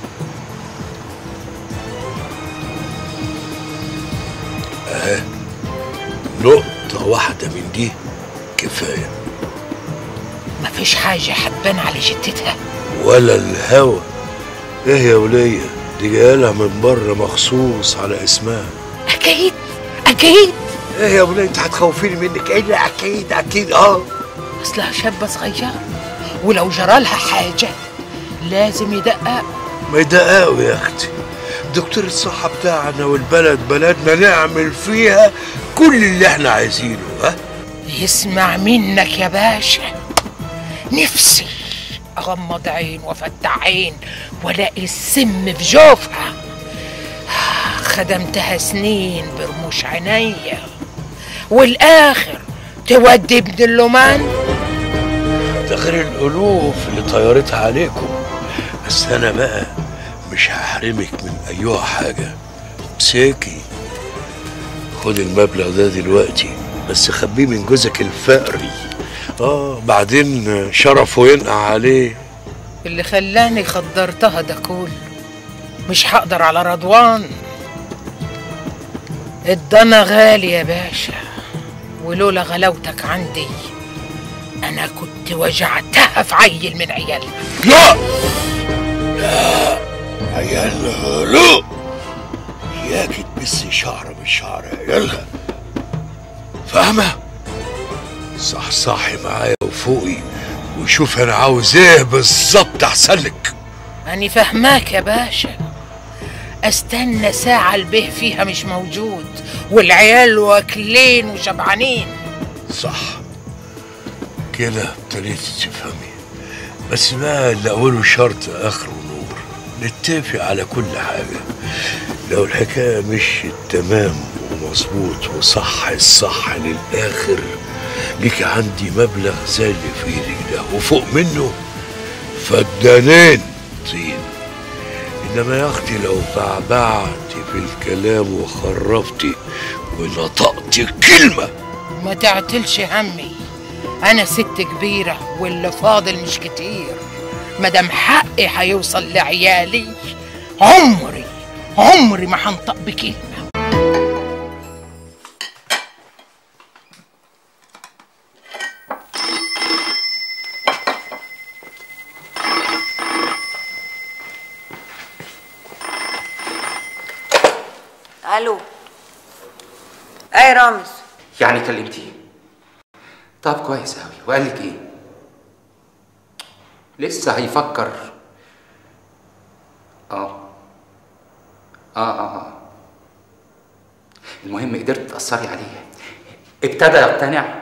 أهي نقطة واحدة من دي كفاية مفيش حاجه حبان على جتتها ولا الهوى ايه يا ولية دي جايلها من بره مخصوص على اسمها اكيد اكيد ايه يا ولية انت هتخوفيني منك ايه لا اكيد اكيد اه اصلها شابه صغيره ولو جرالها حاجه لازم يدقق ما يدققوا يا اختي دكتور الصحة بتاعنا والبلد بلدنا نعمل فيها كل اللي احنا عايزينه ها يسمع منك يا باشا نفسي اغمض عين وافتح عين والاقي السم في جوفها خدمتها سنين برموش عينيا والاخر تودي ابن اللومان ده غير الالوف اللي طيرتها عليكم بس انا بقى مش هحرمك من ايها حاجه امسكي خد المبلغ ده دلوقتي بس خبيه من جوزك الفقري اه بعدين شرفه ينقع عليه اللي خلاني خدرتها ده كله مش هقدر على رضوان الضنا غالي يا باشا ولولا غلاوتك عندي انا كنت وجعتها في عيل من عيالها لا لا عيالها لا اياكي تمسي شعره من شعر عيالها فاهمه صحصحي معايا وفوقي وشوف انا عاوز ايه بالظبط احسن لك أني فهماك يا باشا استنى ساعة البه فيها مش موجود والعيال واكلين وشبعانين صح كده ابتديت تفهمي بس بقى اللي اوله شرط اخره نور نتفق على كل حاجه لو الحكايه مشيت تمام ومظبوط وصح الصح للاخر ليك عندي مبلغ زي اللي في ايدك ده وفوق منه فدانين طين انما يا اختي لو بعبعتي في الكلام وخرفتي ونطقتي كلمه ما تعتلش همي أنا ست كبيرة واللي فاضل مش كتير مادام حقي هيوصل لعيالي عمري عمري ما هنطق بكلمة الو اي رامز يعني كلمتيه طب كويس قوي وقال لك ايه لسه هيفكر اه اه اه اه المهم قدرت تأثري عليه ابتدى يقتنع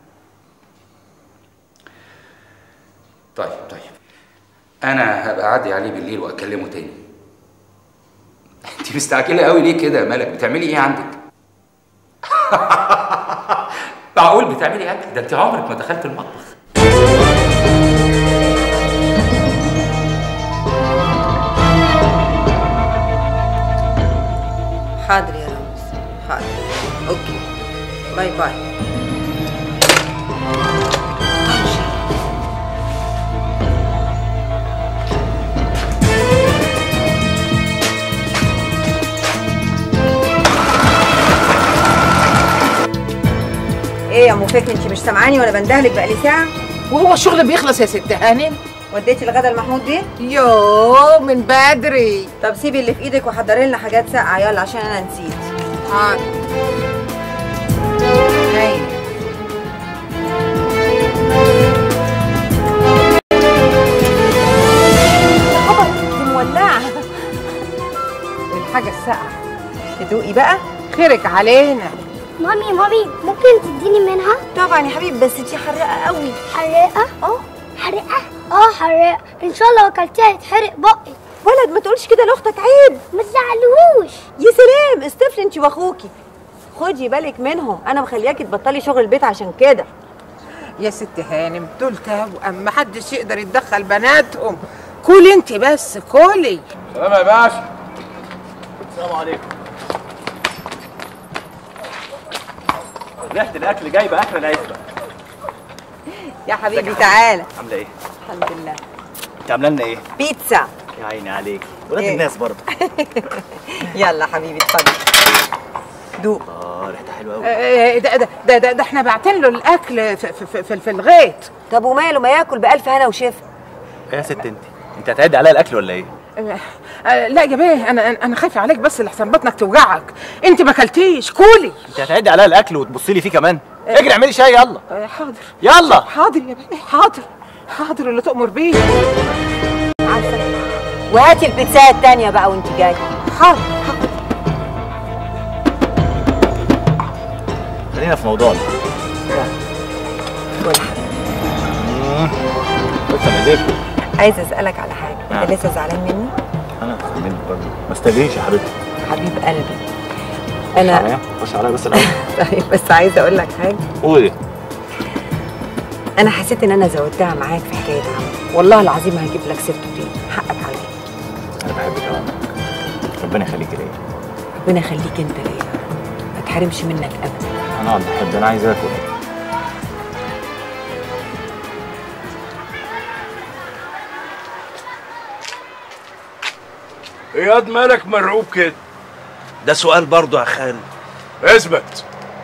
طيب طيب انا هبقى اعدي عليه بالليل واكلمه تاني انت مستعجله قوي ليه كده مالك بتعملي ايه عندك معقول بتعملي اكل ده انت عمرك ما دخلت المطبخ حاضر يا رامز حاضر اوكي باي باي ايه يا ام فكري انت مش سامعاني وانا بندهلك بقالي ساعه وهو الشغل بيخلص يا ست هانم وديتي الغدا لمحمود بيه يوه من بدري طب سيبي اللي في ايدك وحضري لنا حاجات ساقعه يلا عشان انا نسيت حاضر هاي خبر دي مولعه الحاجه الساقعه تدوقي بقى خيرك علينا مامي مامي ممكن تديني منها طبعا يا حبيبي بس دي حراقه قوي حراقه اه حراقه اه حراقه ان شاء الله اكلتها يتحرق بقي ولد ما تقولش كده لاختك عيب ما تزعلوش يا سلام استفلي انت واخوكي خدي بالك منهم انا مخلياكي تبطلي شغل البيت عشان كده يا ست هانم دول توأم محدش يقدر يتدخل بناتهم كلي انت بس كلي سلام يا باشا السلام عليكم ريحة الأكل جايبة آخر العزبة يا حبيبي تعالى عاملة إيه؟ الحمد لله أنت عاملة لنا إيه؟ بيتزا يا عيني عليك ولاد إيه؟ الناس برضه يلا حبيبي اتفضل دوق آه ريحتها حلوة أوي آه، ده ده ده, ده, ده احنا باعتين له الاكل في, في, في, في الغيط طب وماله ما ياكل بألف هنا وشفا إيه يا ست أنت؟ أنت هتعدي عليا الأكل ولا إيه؟ آه، آه، لا يا بيه انا انا خايفه عليك بس لحسن بطنك توجعك انت ما اكلتيش كولي أنت هتعدي عليا الأكل وتبصي لي فيه كمان اجري اعملي شاي يلا آه، حاضر يلا حاضر يا بيه حاضر حاضر اللي تؤمر بيه وهاتي البيتزا التانية بقى وانت جاي حاضر خلينا في موضوعنا مم. بص أنا إيديكم عايزه اسالك على حاجه انت نعم. لسه زعلان مني أنا منك برضه ما استجريش يا حبيبتي حبيب قلبي خش انا عليا خش عليا بس الأول طيب بس عايزه اقول لك حاجه قولي انا حسيت ان انا زودتها معاك في حكايه عم والله العظيم هجيب لك سيرته تاني حقك عليا أنا بحبك يا عمر ربنا يخليك ليا ربنا يخليك انت ليا ما تحرمش منك ابدا أنا أقعد بحب أنا عايز آكل ايه ياض مالك مرعوب كده ده سؤال برضه يا خال اثبت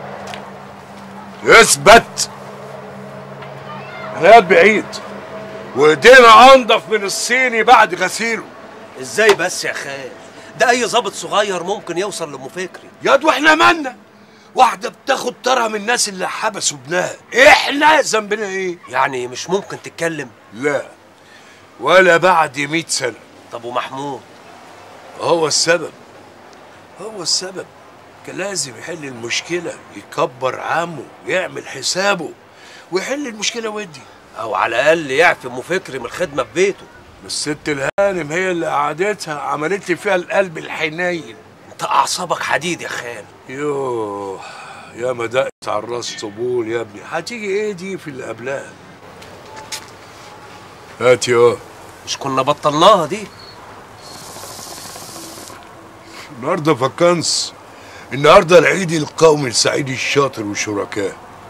اثبت احنا ياض بعيد وايدينا انضف من الصيني بعد غسيله ازاي بس يا خال ده اي ظابط صغير ممكن يوصل لام فكري ياض واحنا مالنا واحده بتاخد طارها من الناس اللي حبسوا ابنها احنا ذنبنا ايه يعني مش ممكن تتكلم لا ولا بعد مئة سنه طب ومحمود هو السبب هو السبب كان لازم يحل المشكلة يكبر عمه يعمل حسابه ويحل المشكلة ودي او على الاقل يعفي ام فكري من الخدمه في بيته الست الهانم هي اللي قعدتها عملت لي فيها القلب الحنين انت اعصابك حديد يا خال يوه يا ما دقت على الراس طبول يا ابني هتيجي ايه دي في اللي قبلها هات يا مش كنا بطلناها دي النهارده فكانس النهارده العيد القومي لسعيد الشاطر وشركاه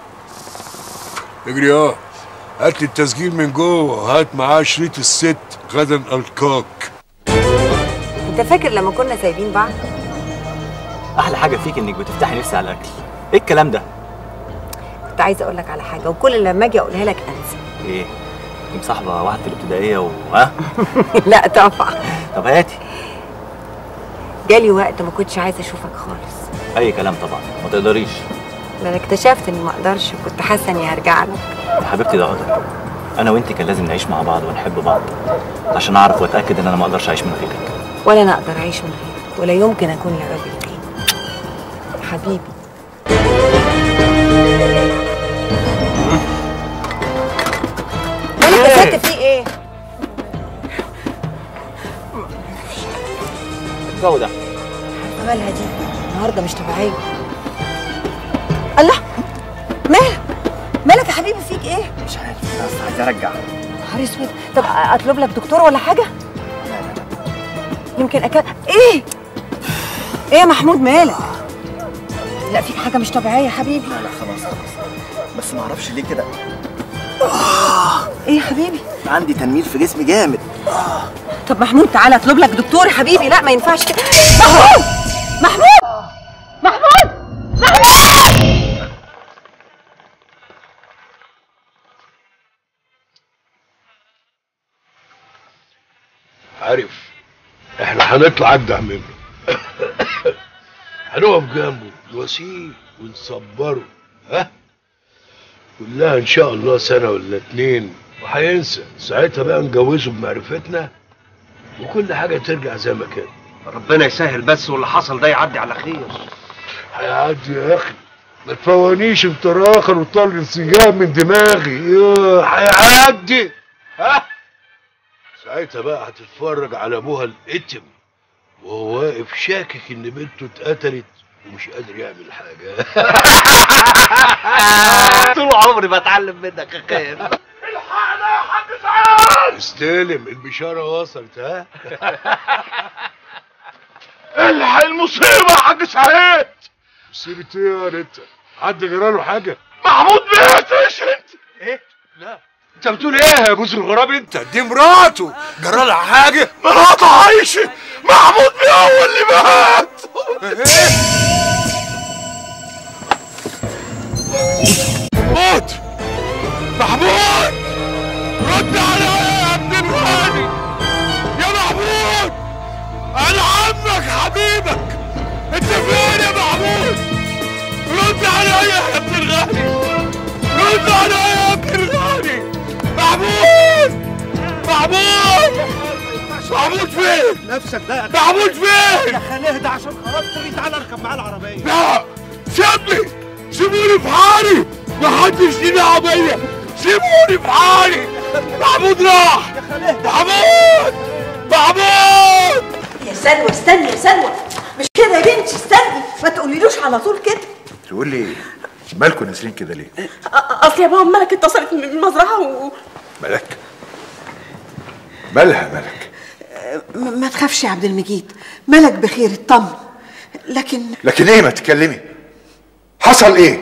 اجري اه هات لي التسجيل من جوه هات معاه شريط الست غدا القاك انت فاكر لما كنا سايبين بعض احلى حاجه فيك انك بتفتحي نفسي على الاكل ايه الكلام ده كنت عايزه اقول لك على حاجه وكل لما اجي اقولها لك انسى ايه انت مصاحبه واحده في الابتدائيه و ها لا طبعا طب هاتي جالي وقت ما كنتش عايزه اشوفك خالص اي كلام طبعا ما تقدريش ده انا اكتشفت اني ما اقدرش وكنت حاسه اني هرجع لك يا حبيبتي ده قدر انا وانت كان لازم نعيش مع بعض ونحب بعض عشان اعرف واتاكد ان انا ما اقدرش اعيش من غيرك ولا انا اقدر اعيش من غيرك ولا يمكن اكون لراجل تاني حبيبي مالك يا ست في ايه؟ الجو ده مالها دي؟ النهارده مش طبيعيه الله مالك مالك يا حبيبي فيك ايه مش عارف بس عايز ارجع نهار اسود طب اطلب لك دكتور ولا حاجه يمكن أكل ايه ايه يا محمود مالك لا فيك حاجه مش طبيعيه يا حبيبي لا لا خلاص خلاص بس ما اعرفش ليه كده ايه يا حبيبي عندي تنميل في جسمي جامد طب محمود تعالى اطلب لك دكتور يا حبيبي لا ما ينفعش كده محمود محمود محمود محمود عارف احنا هنطلع اجدع منه هنقف جنبه نواسيه ونصبره ها كلها ان شاء الله سنه ولا اتنين وهينسى ساعتها بقى نجوزه بمعرفتنا وكل حاجه ترجع زي ما كانت ربنا يسهل بس واللي حصل ده يعدي على خير هيعدي يا اخي ما تفوانيش انت راخر وطلع السجام من دماغي ياه، هيعدي ها ساعتها بقى هتتفرج على ابوها الاتم وهو واقف شاكك ان بنته اتقتلت ومش قادر يعمل حاجه طول عمري بتعلم منك يا خير استلم البشاره وصلت ها الحق المصيبه يا حاج سعيد مصيبه ايه يا انت حد جراله حاجه محمود مات ايش انت ايه لا انت بتقول ايه يا جوز الغراب انت دي مراته جرالها حاجه مراته عايشه محمود مين هو اللي مات موت محمود رد عليا يا ابن الغالي يا محمود انا عمك حبيبك انت فين يا محمود رد عليا يا ابن الغالي رد عليا يا ابن الغالي محمود محمود محمود فين نفسك ده محمود فين يا خالي اهدى عشان خرجت لي تعالى اركب معاه العربيه لا سيبني سيبوني في حالي محدش ليه دعوه بيا سيبوني في حالي محمود راح محمود محمود يا سلوى استني يا سلوى مش كده يا بنتي استني ما تقوليلوش على طول كده تقول لي مالكم ناسرين كده ليه؟ أ- اصل يا بابا ملك اتصلت من المزرعه و... ملك مالها ملك م- ما تخافش يا عبد المجيد ملك بخير اطمن لكن لكن ايه ما تتكلمي حصل ايه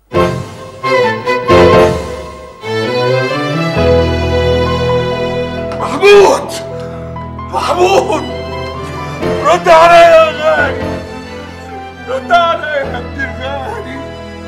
محمود محمود رد عليا يا غالي رد عليا يا ابن الغالي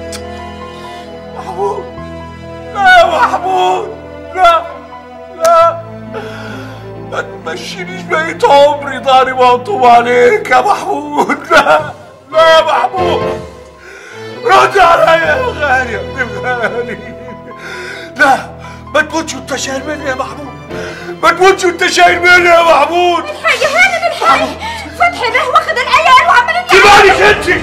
محمود لا يا محمود لا لا ما تمشينيش بقية عمري ضهري مقطوب عليك يا محمود لا لا يا محمود رد عليا يا غالي يا ابن الغالي لا ما تموتش وانت شايل مني يا محمود ما تموتش وانت شايل مني يا محمود الحاجة هانم الحاج فتحي به واخد العيال وعمالين تبالك انت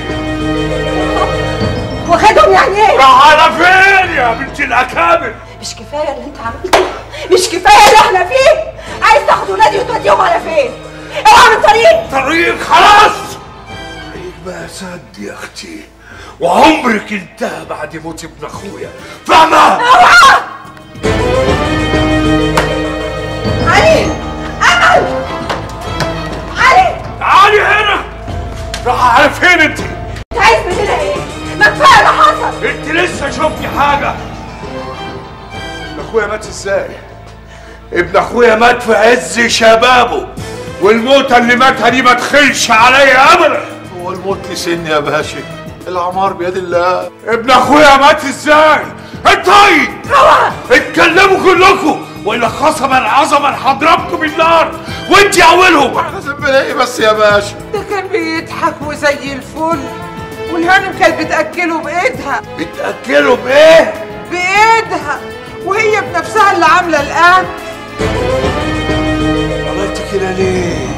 واخدهم يعني ايه؟ راح على فين يا بنت الاكابر مش كفايه اللي انت عملته مش كفايه اللي احنا فيه عايز تاخد ولادي وتوديهم على فين؟ اوعى من طريق طريق خلاص طريق بقى سد يا اختي وعمرك انتهى بعد موت ابن اخويا فاهمه اوعى علي امل علي تعالي هنا راح على فين انت انت عايز مننا ايه؟ ما كفايه اللي حصل انت لسه شفتي حاجه ابن اخويا مات ازاي ابن اخويا مات في عز شبابه والموتة اللي ماتها دي ما تخلش عليا ابدا هو الموت لسن يا باشا الاعمار بيد الله ابن اخويا مات ازاي انتي اتكلموا كلكم والا قسما عظما هضربكم بالنار وانت اولهم ذنبنا ايه بس يا باشا ده كان بيضحك وزي الفل والهانم كانت بتاكله بايدها بتاكلوا بايه بايدها وهي بنفسها اللي عامله الاكل عملت كده ليه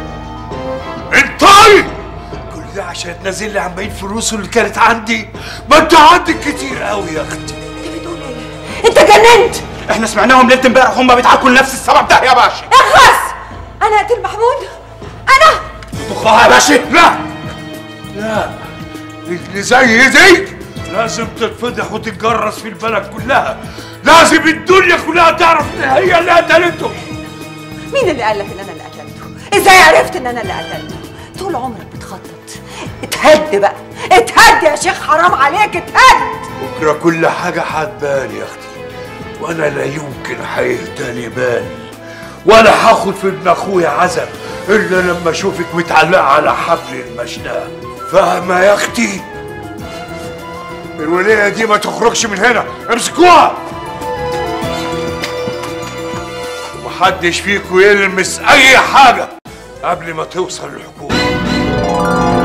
انتي كل ده عشان تنزل لي عن بقيه فلوس اللي كانت عندي ما انت عندك كتير قوي يا اختي انت جننت احنا سمعناهم ليله امبارح هم بيتعاركوا لنفس السبب ده يا باشا اخلص انا اقتل محمود انا طخها يا باشا لا لا اللي زي دي لازم تتفضح وتتجرس في البلد كلها لازم الدنيا كلها تعرف ان هي اللي قتلته مين اللي قال لك ان انا اللي قتلته ازاي عرفت ان انا اللي قتلته طول عمرك بتخطط اتهد بقى اتهد يا شيخ حرام عليك اتهد بكره كل حاجه هتبان يا اختي وانا لا يمكن هيهتني بالي ولا هاخد في ابن اخويا عزب الا لما اشوفك متعلقه على حبل المشنقه فاهمه يا اختي الوليه دي ما تخرجش من هنا امسكوها ومحدش فيكم يلمس اي حاجه قبل ما توصل الحكومه